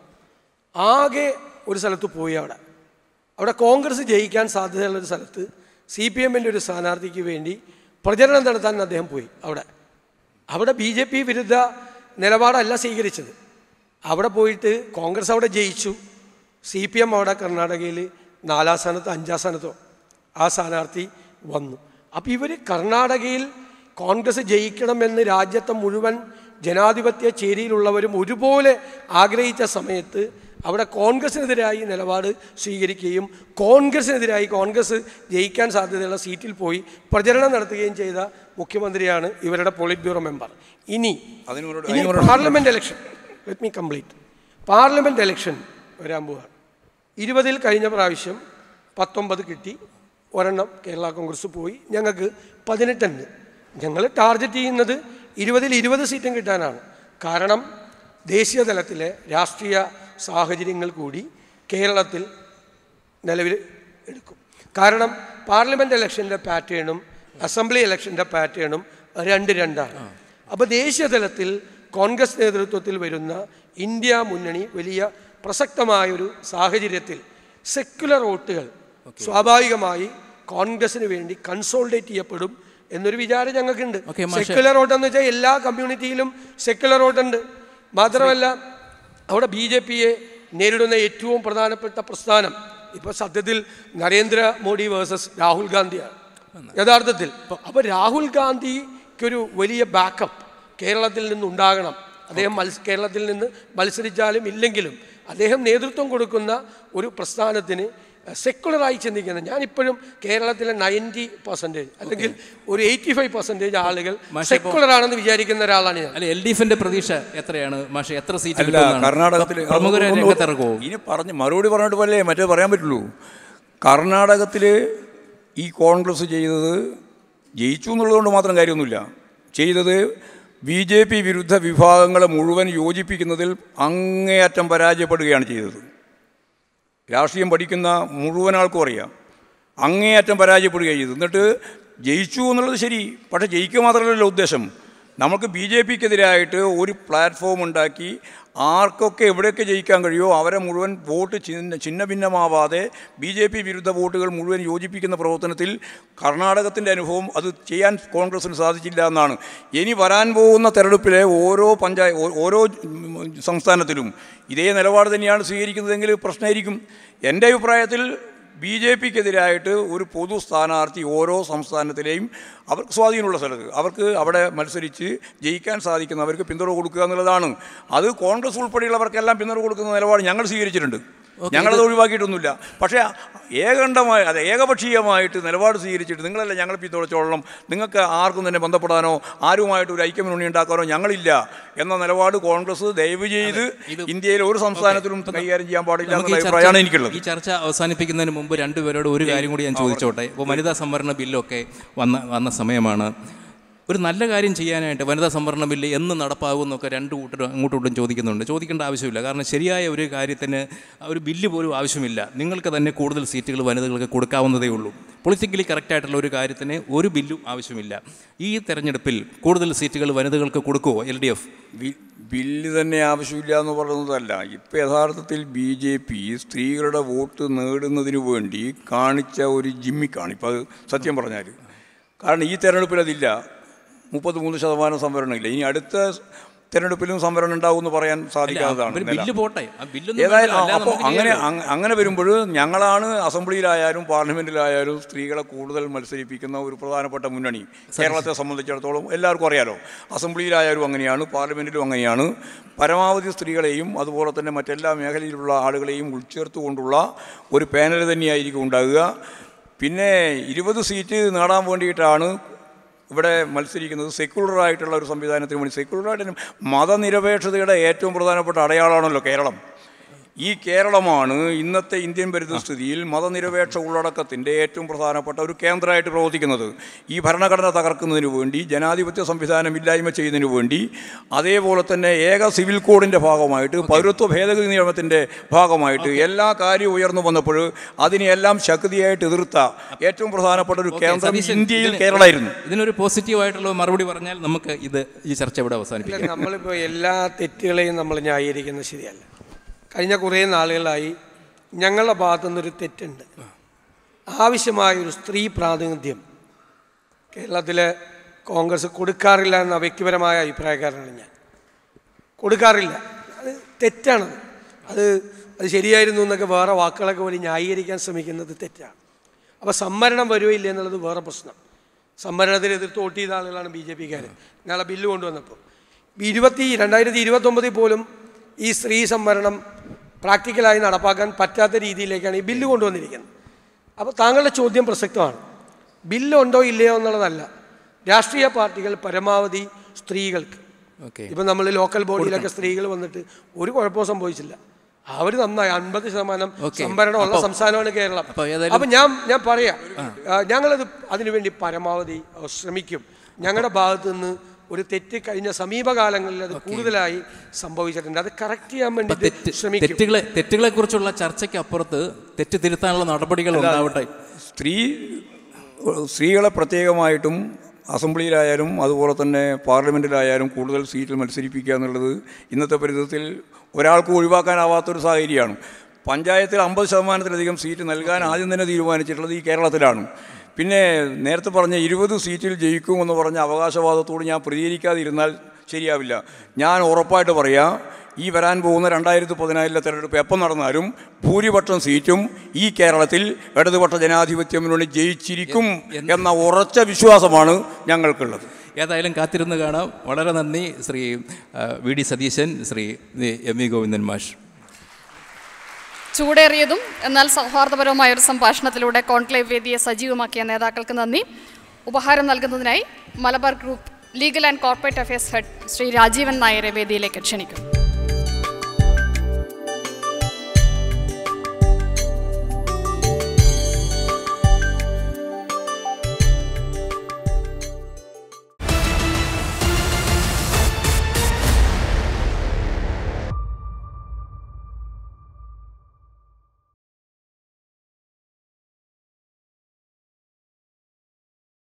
ആകെ ഒരു സ്ഥലത്ത് പോയി അവിടെ അവിടെ കോൺഗ്രസ് ജയിക്കാൻ സാധ്യതയുള്ള ഒരു സ്ഥലത്ത് സി പി എമ്മിൻ്റെ ഒരു സ്ഥാനാർത്ഥിക്ക് വേണ്ടി പ്രചരണം നടത്താൻ അദ്ദേഹം പോയി അവിടെ അവിടെ ബി ജെ പി വിരുദ്ധ നിലപാടല്ല സ്വീകരിച്ചത് അവിടെ പോയിട്ട് കോൺഗ്രസ് അവിടെ ജയിച്ചു സി പി എം അവിടെ കർണാടകയിൽ നാലാം സ്ഥാനത്തോ അഞ്ചാം സ്ഥാനത്തോ ആ സ്ഥാനാർത്ഥി വന്നു അപ്പോൾ ഇവർ കർണാടകയിൽ കോൺഗ്രസ് ജയിക്കണമെന്ന് രാജ്യത്തെ മുഴുവൻ ജനാധിപത്യ ചേരിയിലുള്ളവരും ഒരുപോലെ ആഗ്രഹിച്ച സമയത്ത് അവിടെ കോൺഗ്രസിനെതിരായി നിലപാട് സ്വീകരിക്കുകയും കോൺഗ്രസിനെതിരായി കോൺഗ്രസ് ജയിക്കാൻ സാധ്യതയുള്ള സീറ്റിൽ പോയി പ്രചരണം നടത്തുകയും ചെയ്ത മുഖ്യമന്ത്രിയാണ് ഇവരുടെ പോളിറ്റ് ബ്യൂറോ മെമ്പർ ഇനി അതിന് മറുപടി- ഇനി അതിന് മറുപടി- parliament election let me complete parliament election വരാൻ പോവാണ് ഇരുപതിൽ കഴിഞ്ഞ പ്രാവശ്യം പത്തൊമ്പത് കിട്ടി ഒരെണ്ണം കേരള കോൺഗ്രസ് പോയി ഞങ്ങൾക്ക് പതിനെട്ടുണ്ട് ഞങ്ങൾ ടാർഗറ്റ് ചെയ്യുന്നത് ഇരുപതിൽ ഇരുപത് സീറ്റും കിട്ടാനാണ് കാരണം ദേശീയ തലത്തിലെ രാഷ്ട്രീയ സാഹചര്യങ്ങൾ കൂടി കേരളത്തിൽ നിലവിൽ എടുക്കും കാരണം പാർലമെൻറ്റ് ഇലക്ഷൻ്റെ പാറ്റേണും അസംബ്ലി ഇലക്ഷൻ്റെ പാറ്റേണും രണ്ട് രണ്ടാണ് അപ്പോൾ ദേശീയ തലത്തിൽ കോൺഗ്രസ് നേതൃത്വത്തിൽ വരുന്ന ഇന്ത്യ മുന്നണി വലിയ പ്രസക്തമായൊരു സാഹചര്യത്തിൽ സെക്യുലർ വോട്ടുകൾ സ്വാഭാവികമായി കോൺഗ്രസിന് വേണ്ടി കൺസോൾഡേറ്റ് ചെയ്യപ്പെടും എന്നൊരു വിചാരം ഞങ്ങൾക്കുണ്ട് ഓക്കേ, മാഷെ. സെക്യുലർ വോട്ട് എന്ന് വെച്ചാൽ എല്ലാ കമ്മ്യൂണിറ്റിയിലും സെക്യുലർ വോട്ടുണ്ട് മാത്രമല്ല അവിടെ ബി ജെ പിയെ നേരിടുന്ന ഏറ്റവും പ്രധാനപ്പെട്ട പ്രസ്ഥാനം ഇപ്പോൾ സത്യത്തിൽ നരേന്ദ്രമോദി വേഴ്സസ് രാഹുൽ ഗാന്ധിയാണ് യഥാർത്ഥത്തിൽ അപ്പോൾ രാഹുൽ ഗാന്ധിക്കൊരു വലിയ ബാക്കപ്പ് കേരളത്തിൽ നിന്നുണ്ടാകണം അദ്ദേഹം മത്സ കേരളത്തിൽ നിന്ന് മത്സരിച്ചാലും ഇല്ലെങ്കിലും അദ്ദേഹം നേതൃത്വം കൊടുക്കുന്ന ഒരു പ്രസ്ഥാനത്തിന് സെക്കുലറായി ചിന്തിക്കുന്നത് ഞാനിപ്പോഴും കേരളത്തിലെ നയൻറ്റി പെർസെൻറ്റേജ് അല്ലെങ്കിൽ ഒരു എയ്റ്റി ഫൈവ് പെർസെൻറ്റേജ് ആളുകൾ മാഷെ, ഇപ്പോ- സെക്കുലർ ആണെന്ന് വിചാരിക്കുന്ന ഒരാളാണ് ഞാൻ അല്ല എൽ ഡി എഫിന്റെ പ്രതീക്ഷ എത്രയാണ് മാഷെ എത്ര സീറ്റ് അല്ല കിട്ടുമെന്നാണ്? കർണാടകത്തിൽ പ്രമുഖരെ ഒന്ന് രംഗത്തിറക്കുമോ ഇനി പറഞ്ഞ് മറുപടി പറഞ്ഞിട്ട് പോലെ മറ്റേ പറയാൻ പറ്റുള്ളൂ കർണാടകത്തിൽ ഈ കോൺഗ്രസ് ചെയ്തത് ജയിച്ചു എന്നുള്ളതുകൊണ്ട് മാത്രം കാര്യമൊന്നുമില്ല ചെയ്തത് ബി ജെ പി വിരുദ്ധ വിഭാഗങ്ങളെ മുഴുവൻ യോജിപ്പിക്കുന്നതിൽ അങ്ങേയറ്റം പരാജയപ്പെടുകയാണ് ചെയ്തത് രാഷ്ട്രീയം പഠിക്കുന്ന മുഴുവൻ ആൾക്കും അറിയാം അങ്ങേയറ്റം പരാജയപ്പെടുകയാണ് ചെയ്തത് എന്നിട്ട് ജയിച്ചു എന്നുള്ളത് ശരി പക്ഷേ ജയിക്കുക മാത്രമല്ലല്ലോ ഉദ്ദേശം നമുക്ക് ബി ജെ പിക്കെതിരായിട്ട് ഒരു പ്ലാറ്റ്ഫോം ഉണ്ടാക്കി ആർക്കൊക്കെ എവിടെയൊക്കെ ജയിക്കാൻ കഴിയുമോ അവരെ മുഴുവൻ വോട്ട് ചിഹ്ന ചിഹ്ന ഭിന്നമാവാതെ ബി ജെ പി വിരുദ്ധ വോട്ടുകൾ മുഴുവൻ യോജിപ്പിക്കുന്ന പ്രവർത്തനത്തിൽ കർണാടകത്തിൻ്റെ അനുഭവം അത് ചെയ്യാൻ കോൺഗ്രസിന് സാധിച്ചില്ല എന്നാണ് ഇനി വരാൻ പോകുന്ന തെരഞ്ഞെടുപ്പിലെ ഓരോ പഞ്ചായ ഓ- ഓരോ ഉം, സംസ്ഥാനത്തിലും ഇതേ നിലപാട് തന്നെയാണ് സ്വീകരിക്കുന്നതെങ്കിൽ പ്രശ്നമായിരിക്കും എൻ്റെ അഭിപ്രായത്തിൽ ബി ജെ പിക്കെതിരായിട്ട് ഒരു പൊതു സ്ഥാനാർത്ഥി ഓരോ സംസ്ഥാനത്തിലെയും അവർക്ക് സ്വാധീനമുള്ള സ്ഥലത്ത് അവർക്ക് അവിടെ മത്സരിച്ച് ജയിക്കാൻ സാധിക്കുന്നവർക്ക് പിന്തുണ കൊടുക്കുക എന്നുള്ളതാണ് അത് കോൺഗ്രസ് ഉൾപ്പെടെയുള്ളവർക്കെല്ലാം പിന്തുണ കൊടുക്കുന്ന നിലപാട് ഞങ്ങൾ സ്വീകരിച്ചിട്ടുണ്ട് ഞങ്ങളത് ഒഴിവാക്കിയിട്ടൊന്നുമില്ല പക്ഷേ ഏകണ്ഠമായി അത് ഏകപക്ഷീയമായിട്ട് നിലപാട് സ്വീകരിച്ചിട്ട് നിങ്ങളല്ല ഞങ്ങളെ പിന്തുണച്ചോളണം നിങ്ങൾക്ക് ആർക്കും തന്നെ ബന്ധപ്പെടാനോ ആരുമായിട്ട് ഒരു ഐക്യമുന്നണി ഉണ്ടാക്കാനോ ഞങ്ങളില്ല എന്ന നിലപാട് കോൺഗ്രസ് ദയവ് ചെയ്ത് ഇത് ഇന്ത്യയിലെ ഒരു സംസ്ഥാനത്തിലും കൈകാര്യം ചെയ്യാൻ പാടില്ല നമുക്ക് എന്നുള്ള ഈ അഭിപ്രായമാണ് ചർച്ച എനിക്കുള്ളത് ഈ ചർച്ച അവസാനിപ്പിക്കുന്നതിന് മുമ്പ് രണ്ടുപേരോട് ഒരു കാര്യം കൂടി ഞാൻ ചോദിച്ചോട്ടെ ഇപ്പോൾ വനിതാ സംവരണ ബില്ലൊക്കെ വന്ന വന്ന സമയമാണ് ഒരു നല്ല കാര്യം ചെയ്യാനായിട്ട് വനിതാ സംവരണ ബില്ല് എന്ന് നടപ്പാകുമെന്നൊക്കെ രണ്ട് കൂട്ടരും അങ്ങോട്ടും ഇങ്ങോട്ടും ചോദിക്കുന്നുണ്ട് ചോദിക്കേണ്ട ആവശ്യമില്ല കാരണം ശരിയായ ഒരു കാര്യത്തിന് ഒരു ബില്ല് പോലും ആവശ്യമില്ല നിങ്ങൾക്ക് തന്നെ കൂടുതൽ സീറ്റുകൾ വനിതകൾക്ക് കൊടുക്കാവുന്നതേ ഉള്ളൂ പൊളിറ്റിക്കലി കറക്റ്റായിട്ടുള്ള ഒരു കാര്യത്തിന് ഒരു ബില്ലും ആവശ്യമില്ല ഈ തെരഞ്ഞെടുപ്പിൽ കൂടുതൽ സീറ്റുകൾ വനിതകൾക്ക് കൊടുക്കുമോ എൽ ഡി എഫ് ബി- ബില്ല് തന്നെ ആവശ്യമില്ല എന്ന് പറയുന്നതല്ല ഇപ്പം യഥാർത്ഥത്തിൽ ബി ജെ പി സ്ത്രീകളുടെ വോട്ട് നേടുന്നതിന് വേണ്ടി കാണിച്ച ഒരു ജിമ്മിക്കാണ് ഇപ്പം അത് സത്യം പറഞ്ഞാൽ കാരണം ഈ തെരഞ്ഞെടുപ്പിൽ അതില്ല മുപ്പത്തി മൂന്ന് ശതമാനം സംവരണമില്ല ഇനി അടുത്ത തെരഞ്ഞെടുപ്പിലും സംവരണം ഉണ്ടാവും എന്ന് പറയാൻ സാധിക്കാത്തതാണ് ഒരു നില. ബില്ല് പോട്ടെ ആ ബില്ലൊന്നും ഏതായാലും വേണ്ട, അല്ലാതെ അപ്പോൾ നമുക്ക് അങ്ങനെ ചെയ്യാമല്ലോ. അങ്ങ- അങ്ങനെ വരുമ്പോൾ ഞങ്ങളാണ് അസംബ്ലിയിലായാലും പാർലമെൻറ്റിലായാലും സ്ത്രീകളെ കൂടുതൽ മത്സരിപ്പിക്കുന്ന ഒരു പ്രധാനപ്പെട്ട മുന്നണി കേരളത്തെ സംബന്ധിച്ചിടത്തോളം എല്ലാവർക്കും അറിയാലോ അസംബ്ലിയിലായാലും അങ്ങനെയാണ് പാർലമെൻറ്റിലും അങ്ങനെയാണ് പരമാവധി സ്ത്രീകളെയും അതുപോലെ തന്നെ മറ്റെല്ലാ മേഖലയിലുള്ള ആളുകളെയും ഉൾച്ചേർത്തുകൊണ്ടുള്ള ഒരു പാനൽ തന്നെയായിരിക്കും ഉണ്ടാകുക പിന്നെ ഇരുപത് സീറ്റ് നേടാൻ വേണ്ടിയിട്ടാണ് ഇവിടെ മത്സരിക്കുന്നത് സെക്യുലർ ആയിട്ടുള്ള ഒരു സംവിധാനത്തിന് വേണ്ടി സെക്യുലർ ആയിട്ട് മതനിരപേക്ഷതയുടെ ഏറ്റവും പ്രധാനപ്പെട്ട അടയാളമാണല്ലോ കേരളം ഈ കേരളമാണ് ഇന്നത്തെ ഇന്ത്യൻ പരിതസ്ഥിതിയിൽ മതനിരപേക്ഷ ഉള്ളടക്കത്തിൻ്റെ ഏറ്റവും പ്രധാനപ്പെട്ട ഒരു കേന്ദ്രമായിട്ട് പ്രവർത്തിക്കുന്നത് ഈ ഭരണഘടന തകർക്കുന്നതിന് വേണ്ടി ജനാധിപത്യ സംവിധാനം ഇല്ലായ്മ ചെയ്യുന്നതിന് വേണ്ടി അതേപോലെ തന്നെ ഏക സിവിൽ കോഡിൻ്റെ ഭാഗമായിട്ട് പൗരത്വ ഭേദഗതി നിയമത്തിൻ്റെ ഭാഗമായിട്ട് എല്ലാ കാര്യവും ഉയർന്നു വന്നപ്പോൾ അതിനെല്ലാം ശക്തിയായിട്ട് എതിർത്ത ഏറ്റവും പ്രധാനപ്പെട്ട ഒരു ഓക്കേ, കേന്ദ്രം സതീശൻ, ഇന്ത്യയിൽ ഇതിന് കേരളമായിരുന്നു ഇതിനൊരു പോസിറ്റീവായിട്ടുള്ള മറുപടി പറഞ്ഞാൽ നമുക്ക് ഇത് ഈ ചർച്ച ഇവിടെ അവസാനിപ്പിക്കാം നമ്മളിപ്പോൾ എല്ലാ തെറ്റുകളെയും നമ്മൾ ന്യായീകരിക്കുന്നത് ശരിയല്ല കഴിഞ്ഞ കുറേ നാളുകളായി ഞങ്ങളുടെ ഭാഗത്തു നിന്നൊരു തെറ്റുണ്ട് ആവശ്യമായ ഒരു സ്ത്രീ പ്രാതിനിധ്യം കേരളത്തിലെ കോൺഗ്രസ് കൊടുക്കാറില്ല എന്ന വ്യക്തിപരമായ അഭിപ്രായക്കാരനാണ് ഞാൻ കൊടുക്കാറില്ല അത് തെറ്റാണത് അത് അത് ശരിയായിരുന്നു എന്നൊക്കെ വേറെ വാക്കുകളൊക്കെ വഴി ന്യായീകരിക്കാൻ ശ്രമിക്കുന്നത് തെറ്റാണ് അപ്പോൾ സംവരണം വരുമോ ഇല്ല എന്നുള്ളത് വേറെ പ്രശ്നം സംവരണത്തിന് എതിർത്ത് വോട്ട് ചെയ്ത ആളുകളാണ് ബി ജെ പിക്കാർ നാളെ ബില്ല് കൊണ്ടുവന്നപ്പോൾ ഇരുപത്തി രണ്ടായിരത്തി ഇരുപത്തൊമ്പതിൽ പോലും ഈ സ്ത്രീ സംവരണം പ്രാക്ടിക്കലായി നടപ്പാക്കാൻ പറ്റാത്ത രീതിയിലേക്കാണ് ഈ ബില്ല് കൊണ്ടുവന്നിരിക്കുന്നത് അപ്പോൾ താങ്കളുടെ ചോദ്യം പ്രസക്തമാണ് ബില്ലുണ്ടോ ഇല്ലയോ എന്നുള്ളതല്ല രാഷ്ട്രീയ പാർട്ടികൾ പരമാവധി സ്ത്രീകൾക്ക് ഓക്കെ ഇപ്പം നമ്മൾ ലോക്കൽ ബോഡിയിലൊക്കെ സ്ത്രീകൾ വന്നിട്ട് ഒരു കുഴപ്പവും സംഭവിച്ചില്ല അവർ നന്നായി അൻപത് ശതമാനം ഓക്കേ. സംവരണമുള്ള അപ്പൊ- സംസ്ഥാനമാണ് കേരളം അപ്പൊ ഏതായാലും- അപ്പം ഞാൻ ഞാൻ പറയാം ആ, ഞങ്ങളത് അതിനുവേണ്ടി പരമാവധി ആ, ശ്രമിക്കും ഞങ്ങളുടെ ഭാഗത്ത് നിന്ന് ഒരു തെറ്റ് കഴിഞ്ഞ സമീപകാലങ്ങളിൽ അത് കൂടുതലായി സംഭവിച്ചിട്ടുണ്ട് അത് കറക്റ്റ് ചെയ്യാൻ തെറ്റ് വേണ്ടി ശ്രമിക്കും തെറ്റുകളെ തെറ്റുകളെ കുറിച്ചുള്ള ചർച്ചയ്ക്ക് അപ്പുറത്ത് തെറ്റ് തിരുത്താനുള്ള നടപടികൾ ഉണ്ടാവട്ടെ സ്ത്രീ സ്ത്രീകളെ പ്രത്യേകമായിട്ടും അസംബ്ലിയിലായാലും അതുപോലെ തന്നെ പാർലമെൻറ്റിലായാലും കൂടുതൽ സീറ്റിൽ മത്സരിപ്പിക്കുക എന്നുള്ളത് ഇന്നത്തെ പരിതത്തിൽ ഒരാൾക്ക് ഒഴിവാക്കാനാവാത്തൊരു സാഹചര്യമാണ് പഞ്ചായത്തിൽ അമ്പത് ശതമാനത്തിലധികം സീറ്റ് നൽകാൻ ആദ്യം തന്നെ തീരുമാനിച്ചിട്ടുള്ളത് ഈ കേരളത്തിലാണ് പിന്നെ നേരത്തെ പറഞ്ഞ ഇരുപത് സീറ്റിൽ ജയിക്കുമെന്ന് പറഞ്ഞ അവകാശവാദത്തോട് ഞാൻ പ്രതികരിക്കാതിരുന്നാൽ ശരിയാവില്ല ഞാൻ ഉറപ്പായിട്ട് പറയാം ഈ വരാൻ പോകുന്ന രണ്ടായിരത്തി പതിനാലിലെ തെരഞ്ഞെടുപ്പ് എപ്പം നടന്നാലും ഭൂരിപക്ഷം സീറ്റും ഈ കേരളത്തിൽ ഇടതുപക്ഷ ജനാധിപത്യ മുന്നണി ജയിച്ചിരിക്കും എന്ന ഉറച്ച വിശ്വാസമാണ് ഞങ്ങൾക്കുള്ളത് ഏതായാലും കാത്തിരുന്ന് കാണാം വളരെ നന്ദി ശ്രീ ആ, V D Satheesan Shri M V Govindan മാഷ് ചൂടേറിയതും എന്നാൽ സൗഹാർദ്ദപരവുമായ ഒരു സംഭാഷണത്തിലൂടെ കോൺക്ലേവ് വേദിയെ സജീവമാക്കിയ നേതാക്കൾക്ക് നന്ദി ഉപഹാരം നൽകുന്നതിനായി Malabar group legal and corporate affairs head Shri Rajeevan നായരെ വേദിയിലേക്ക് ക്ഷണിക്കുന്നു